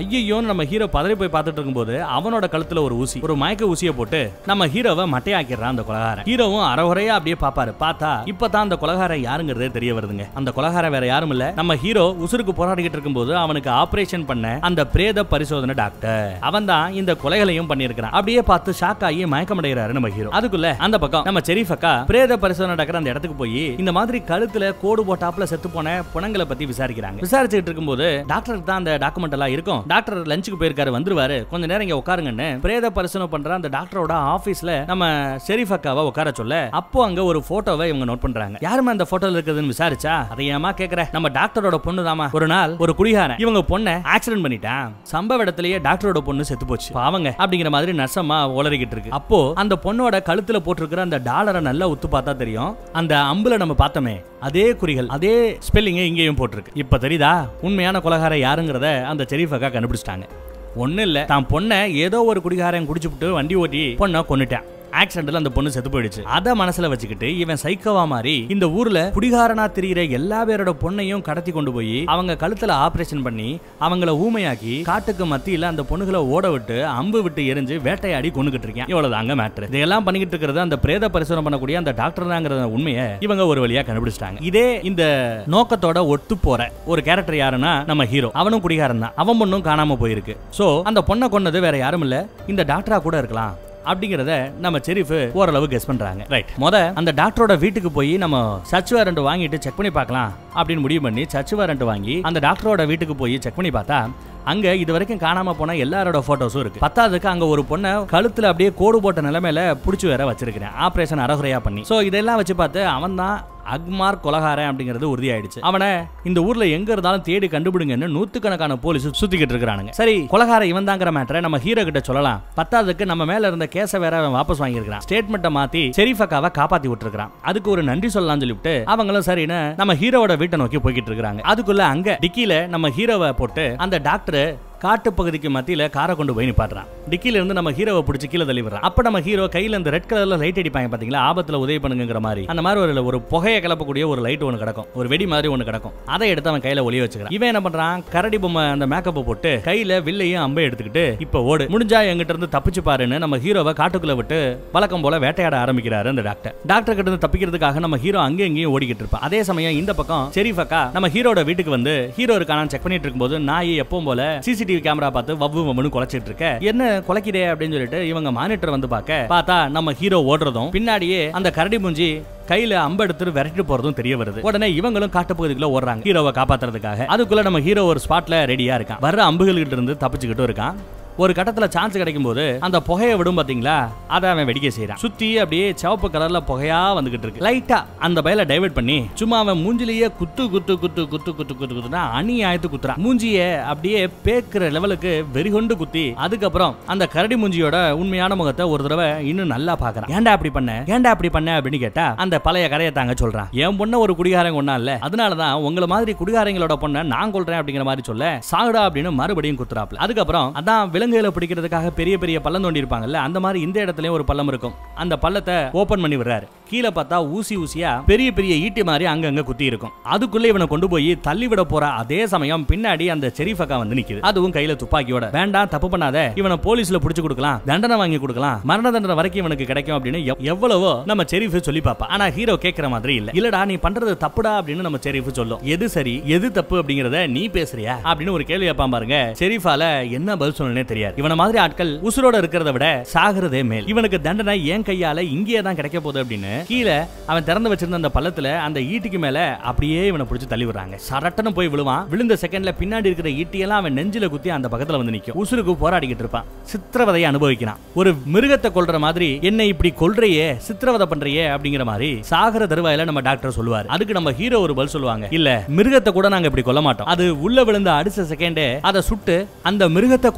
ஐயோன்னு நம்ம ஹீரோ பதறி போய் பார்த்துட்டு இருக்கும்போது அவனோட கழுத்துல ஒரு ஊசி ஒரு மயக்க ஊசியை போட்டு நம்ம ஹீரோவை மட்டையாக்கிடுறான் அந்த கொலகாரன் ஹீரோவும் அறகுறையா அப்படியே பாப்பாரு பார்த்தா இப்பதான் அந்த கொலகாரன் யாருங்கிறதே தெரிய வருதுங்க அந்த கொலகாரன் வேற யாரும் இல்ல நம்ம ஹீரோ உசுருக்கு போராடிக்கிட்டு இருக்கும்போது அவனுக்கு ஆபரேஷன் பண்ண அந்த பிரேத பரிசோதனை டாக்டர் அவன் தான் இந்த கொலைகளையும் பண்ணியிருக்கிறான் அப்படியே பார்த்து ஷாக் ஆகி மயக்கமடைகிறாரு நம்ம ஹீரோ அதுக்குள்ள அந்த பக்கம் நம்ம செரிஃபக்கா பிரேத பரிசோதனை டாக்டர் அந்த இடத்துக்கு போய் இந்த மாதிரி கழுத்துல கோடு போட்டாப்புல செத்து போன புணங்களை பத்தி விசாரிக்கிறாங்க விசாரிச்சுட்டு இருக்கும்போது டாக்டருக்கு தான் அந்த டாக்குமெண்ட் எல்லாம் இருக்கும் டாக்டர் லஞ்சுக்கு போயிருக்காரு வந்துருவாரு கொஞ்ச நேரம் இங்க உட்காருங்கன்னு பிரேத பரிசோதனை பண்ற அந்த டாக்டரோட ஆபீஸ்ல நம்ம ஷெரீஃப் அக்காவை உட்கார சொல்ல அப்போ அங்க ஒரு போட்டோவை இவங்க நோட் பண்றாங்க யாருமே அந்த போட்டோல இருக்குதுன்னு விசாரிச்சா அதை ஏமா கேக்குற நம்ம டாக்டரோட பொண்ணு தாமா ஒரு நாள் ஒரு குடிகாரன் இவங்க பொண்ணை ஆக்சிடென்ட் பண்ணிட்டான் சம்பவ இடத்துலயே டாக்டரோட பொண்ணு செத்து போச்சு பாவங்க அப்படிங்கிற மாதிரி நசமா உளறிக்கிட்டு இருக்கு அப்போ அந்த பொண்ணோட கழுத்துல போட்டிருக்கிற அந்த டாலரை நல்லா உத்து பார்த்தா தெரியும் அந்த அம்புல நம்ம பார்த்தோமே அதே குறிகள் அதே ஸ்பெல்லிங்க இங்கேயும் போட்டிருக்கு இப்ப தெரியுதா உண்மையான கொலகாரம் யாருங்கிறத அந்த செரீஃபக்கா கண்டுபிடிச்சிட்டாங்க ஒண்ணும் இல்ல தான் பொண்ணை ஏதோ ஒரு குடிகாரன் குடிச்சுப்புட்டு வண்டி ஓட்டி பொண்ணை கொன்னுட்டான் ஆக்சிடென்ட்ல அந்த பொண்ணு செத்து போயிடுச்சு அத மனசுல வச்சுக்கிட்டு இவன் சைக்கோவா மாறி இந்த ஊர்ல குடிகாரனா திரியிற எல்லா பேரோட பொண்ணையும் கடத்தி கொண்டு போய் அவங்க கழுத்துல ஆபரேஷன் பண்ணி அவங்கள ஊமையாக்கி காட்டுக்கு மத்தியில அந்த பொண்ணுகளை ஓட விட்டு அம்பு விட்டு எரிஞ்சு வேட்டையாடி கொண்டுகிட்டு இருக்கேன் இவ்வளவுதாங்க மேட்ரு இதெல்லாம் பண்ணிக்கிட்டு இருக்கிறது அந்த பிரேத பரிசோதனை பண்ணக்கூடிய அந்த டாக்டர் தாங்கிற உண்மையை இவங்க ஒரு வழியா கண்டுபிடிச்சிட்டாங்க இதே இந்த நோக்கத்தோட ஒத்து போற ஒரு கேரக்டர் யாருன்னா நம்ம ஹீரோ அவனும் குடிகாரன் தான் அவன் பொண்ணும் காணாம போயிருக்கு சோ அந்த பொண்ணை கொன்னது வேற யாரும் இல்ல இந்த டாக்டரா கூட இருக்கலாம் அப்படிங்கறத நம்ம செரிஃப் ஓரளவு கெஸ் பண்றாங்க ரைட் முத அந்த டாக்டரோட வீட்டுக்கு போய் நம்ம சர்ச் வாரண்ட் வாங்கிட்டு செக் பண்ணி பார்க்கலாம் அப்படின்னு முடிவு பண்ணி சர்ச் வாரண்ட் வாங்கி அந்த டாக்டரோட வீட்டுக்கு போய் செக் பண்ணி பார்த்தா அங்க இது வரைக்கும் காணாம போன எல்லாரோட போட்டோஸும் இருக்கு பத்தாவதுக்கு அங்க ஒரு பொண்ணை கழுத்துல அப்படியே கோடு போட்ட நிலைமையில புடிச்சு வேற வச்சிருக்கிறேன் ஆபரேஷன் அறகுறையா பண்ணி சோ இதெல்லாம் வச்சு பார்த்து அவன் தான் அக்மார் கொலகாரன் அப்படிங்கிறது உறுதியாயிடுச்சு அவனை இந்த ஊர்ல எங்க இருந்தாலும் தேடி கண்டுபிடுங்கன்னு நூத்துக்கணக்கான போலீஸ் சுத்திக்கிட்டு இருக்கிறானுங்க சரி கொலகார இவன் தாங்கிற மேட்டரை நம்ம ஹீரோ கிட்ட சொல்லலாம் பத்தாவதுக்கு நம்ம மேல இருந்த கேஸ வேற அவன் வாபஸ் வாங்கியிருக்கான் ஸ்டேட்மெண்ட்டை மாத்தி செரிஃபக்காவை காப்பாத்தி விட்டுருக்கான் அதுக்கு ஒரு நன்றி சொல்லலாம்னு சொல்லிவிட்டு அவங்களும் சரின்னு நம்ம ஹீரோவோட வீட்டை நோக்கி போய்கிட்டு இருக்காங்க அதுக்குள்ள அங்க டிக்கில நம்ம ஹீரோவை போட்டு அந்த டாக்டர் காட்டு பகுதிக்கு மத்தியில காரை கொண்டு போய் நிப்பாட்டுறான் டிக்கில இருந்து நம்ம ஹீரோவை பிடிச்சி கீழே தள்ளி விடுறான் அப்ப நம்ம ஹீரோ கையில இந்த ரெட் கலர்ல லைட் அடிப்பாங்க பாத்தீங்களா ஆபத்துல உதவி பண்ணுங்கிற மாதிரி அந்த மாதிரி ஒரு ஒரு புகையை கிளப்பக்கூடிய ஒரு லைட் ஒன்று கிடக்கும் ஒரு வெடி மாதிரி ஒன்று கிடக்கும் அதை எடுத்து அவன் கையில ஒளிய வச்சுக்கிறான் இவன் என்ன பண்றான் கரடி பொம்மை அந்த மேக்கப்பை போட்டு கையில வில்லையும் அம்பை எடுத்துக்கிட்டு இப்ப ஓடு முடிஞ்சா எங்கிட்ட இருந்து தப்பிச்சு பாருன்னு நம்ம ஹீரோவை காட்டுக்குள்ள விட்டு வழக்கம் போல வேட்டையாட ஆரம்பிக்கிறாரு அந்த டாக்டர் டாக்டர் கிட்ட இருந்து தப்பிக்கிறதுக்காக நம்ம ஹீரோ அங்கே இங்கேயும் ஓடிக்கிட்டு இருப்பான் அதே சமயம் இந்த பக்கம் செரிஃபக்கா நம்ம ஹீரோட வீட்டுக்கு வந்து ஹீரோ இருக்கான செக் பண்ணிட்டு இருக்கும்போது நாய் எப்பவும் போல சிசிடிவி கேமரா பார்த்து வவ்வு வவ்வுன்னு குலைச்சிட்டு இருக்க என்ன குலைக்குதே அப்படின்னு சொல்லிட்டு இவங்க மானிட்டர் வந்து பார்க்க பார்த்தா நம்ம ஹீரோ ஓடுறதும் பின்னாடியே அந்த கரடி மூஞ்சி கையில அம்பு எடுத்து விரட்டிட்டு போறதும் தெரிய வருது உடனே இவங்களும் காட்டுப்பகுதிக்குள்ள ஓடுறாங்க ஹீரோவை காப்பாத்துறதுக்காக அதுக்குள்ள நம்ம ஹீரோ ஒரு ஸ்பாட்ல ரெடியா இருக்கான் வர்ற அம்புகள் கிட்ட இருந்து தப்பிச்சுக்கிட்டும் இருக்கான் ஒரு கட்டத்துல சான்ஸ் கிடைக்கும் போது அந்த புகையை விடும் பாத்தீங்களா அதை அவன் வெடிக்க செய்யறான் சுத்தி அப்படியே சிவப்பு கலர்ல புகையா வந்துகிட்டு இருக்கு லைட்டா அந்த பயல டைவர்ட் பண்ணி சும்மா அவன் மூஞ்சிலேயே குத்து குத்து குத்து குத்து குத்து குத்து குத்துனா அணி ஆயத்து குத்துறான் மூஞ்சிய அப்படியே பேக்குற லெவலுக்கு வெறிகொண்டு குத்தி அதுக்கப்புறம் அந்த கரடி மூஞ்சியோட உண்மையான முகத்தை ஒரு தடவை இன்னும் நல்லா பாக்குறான் ஏன்டா அப்படி பண்ண ஏன்டா அப்படி பண்ண அப்படின்னு கேட்டா அந்த பழைய கதையை தாங்க சொல்றான் என் பொண்ண ஒரு குடிகாரன் ஒண்ணா இல்ல அதனாலதான் உங்களை மாதிரி குடிகாரங்களோட பொண்ணை நான் கொள்றேன் அப்படிங்கிற மாதிரி சொல்ல சாகுடா அப்படின்னு மறுபடியும் குத்துறாப்ல அதுக்கப்புறம் அதான் விலங்குகளை பிடிக்கிறதுக்காக பெரிய பெரிய பள்ளம் தோண்டி இருப்பாங்கல்ல அந்த மாதிரி இந்த இடத்துலயும் ஒரு பள்ளம் இருக்கும் அந்த பள்ளத்தை ஓபன் பண்ணி விடுறாரு கீழே பார்த்தா ஊசி ஊசியா பெரிய பெரிய ஈட்டி மாதிரி அங்கங்க குத்தி இருக்கும் அதுக்குள்ள இவனை கொண்டு போய் தள்ளி விட போற அதே சமயம் பின்னாடி அந்த செரிஃபக்கா வந்து நிக்குது அதுவும் கையில துப்பாக்கியோட வேண்டாம் தப்பு பண்ணாத இவனை போலீஸ்ல புடிச்சு கொடுக்கலாம் தண்டனை வாங்கி கொடுக்கலாம் மரண தண்டனை வரைக்கும் இவனுக்கு கிடைக்கும் அப்படின்னு எவ்- எவ்வளவோ நம்ம செரிஃப் சொல்லி பாப்பா ஆனா ஹீரோ கேக்குற மாதிரி இல்ல இல்லடா நீ பண்றது தப்புடா அப்படின்னு நம்ம செரிஃப் சொல்லும் எது சரி எது தப்பு அப்படிங்கறத நீ பேசுறியா அப்படின்னு ஒரு கேள்வி கேட்பான் பாருங்க செரிஃபால என்ன பதில் சொல்லணும்னே தெரியாது இவன மாதிரி ஆட்கள் உசுரோட இருக்கிறத விட சாகிறதே மேல் இவனுக்கு தண்டனை ஏன் கையால இங்கேயே தான் கிடைக்க போகுது அப்படின்னு கீழே அவன் திறந்து வச்சிருந்த அந்த பள்ளத்துல அந்த ஈட்டிக்கு மேல அப்படியே இவனை பிடிச்சு தள்ளி விடுறாங்க சரட்டன்னு போய் விழுவான் விழுந்த செகண்ட்ல பின்னாடி இருக்கிற ஈட்டியெல்லாம் அவன் நெஞ்சில குத்தி அந்த பக்கத்துல வந்து நிக்கும் உசுருக்கு போராடிக்கிட்டு இருப்பான் சித்திரவதையை அனுபவிக்கிறான் ஒரு மிருகத்தை கொல்ற மாதிரி என்னை இப்படி கொல்றையே சித்திரவதை பண்றியே அப்படிங்கிற மாதிரி சாகர தருவாயில நம்ம டாக்டர் சொல்லுவாரு அதுக்கு நம்ம ஹீரோ ஒரு பதில் சொல்லுவாங்க இல்ல மிருகத்தை கூட நாங்க இப்படி கொல்ல மாட்டோம் அது உள்ள விழுந்த அடுத்த செகண்டே அதை சுட்டு அந்த மிருகத்தை கூட வேதனை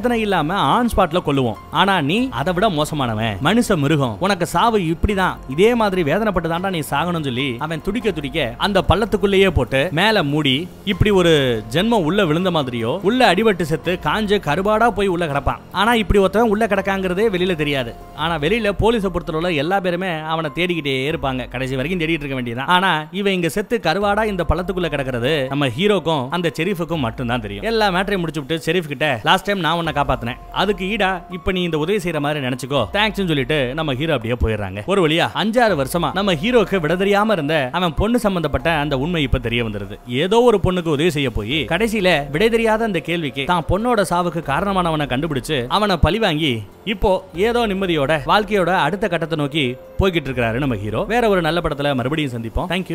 வேதனை இல்லாம ஆன் ஸ்பாட்ல கொல்லுவோம் ஆனா நீ அதை விட மோசமானவன் மனுஷ மிருகம் உனக்கு சாவு இப்படிதான் இதே மாதிரி வேதனைப்பட்டு தாண்டா நீ சாகணும்னு சொல்லி அவன் துடிக்க துடிக்க அந்த பள்ளத்துக்குள்ளேயே போட்டு மேல மூடி இப்படி ஒரு ஜென்மம் உள்ள விழுந்த மாதிரியோ உள்ள அடிபட்டு செத்து காஞ்ச கருபாடா போய் உள்ள கிடப்பான் ஆனா இப்படி ஒருத்தன் உள்ள கிடக்காங்கிறதே வெளியில தெரியாது ஆனா வெளியில போலீஸை பொறுத்தவரை எல்லா பேருமே அவனை தேடிக்கிட்டே இருப்பாங்க கடைசி வரைக்கும் தேடிட்டு இருக்க வேண்டியதான் ஆனா இவன் இங்க செத்து கருவாடா இந்த பள்ளத்துக்குள்ள கிடக்கிறது நம்ம ஹீரோக்கும் அந்த செரீஃபுக்கும் மட்டும்தான் தெரியும் எல்லா மேட்டரையும் முடிச்சு விட்டு செரீஃப் கிட்ட லாஸ்ட் டைம் நான் உன்னை காப்பாத்தினேன் அதுக்கு ஈடா இப்ப நீ இந்த உதவி செய்யற மாதிரி நினைச்சுக்கோ தேங்க்ஸ் சொல்லிட்டு நம்ம ஹீரோ அப்படியே போயிடுறாங்க ஒரு வழியா அஞ்சாறு வருஷமா நம்ம ஹீரோக்கு விட தெரியாம இருந்த அவன் பொண்ணு சம்பந்தப்பட்ட அந்த உண்மை இப்ப தெரிய வந்துருது ஏதோ ஒரு பொண்ணுக்கு உதவி செய்ய போய் கடைசியில விடை தெரியாத அந்த கேள்விக்கு தான் பொண்ணோட சாவுக்கு காரணமானவனை கண்டுபிடிச்சு அவனை பழி வாங்கி இப்போ ஏதோ நிம்மதியோட வாழ்க்கையோட அடுத்த கட்டத்தை நோக்கி போய்கிட்டு இருக்காரு நம்ம ஹீரோ வேற ஒரு நல்ல படத்துல மறுபடியும் சந்திப்போம் தேங்க்யூ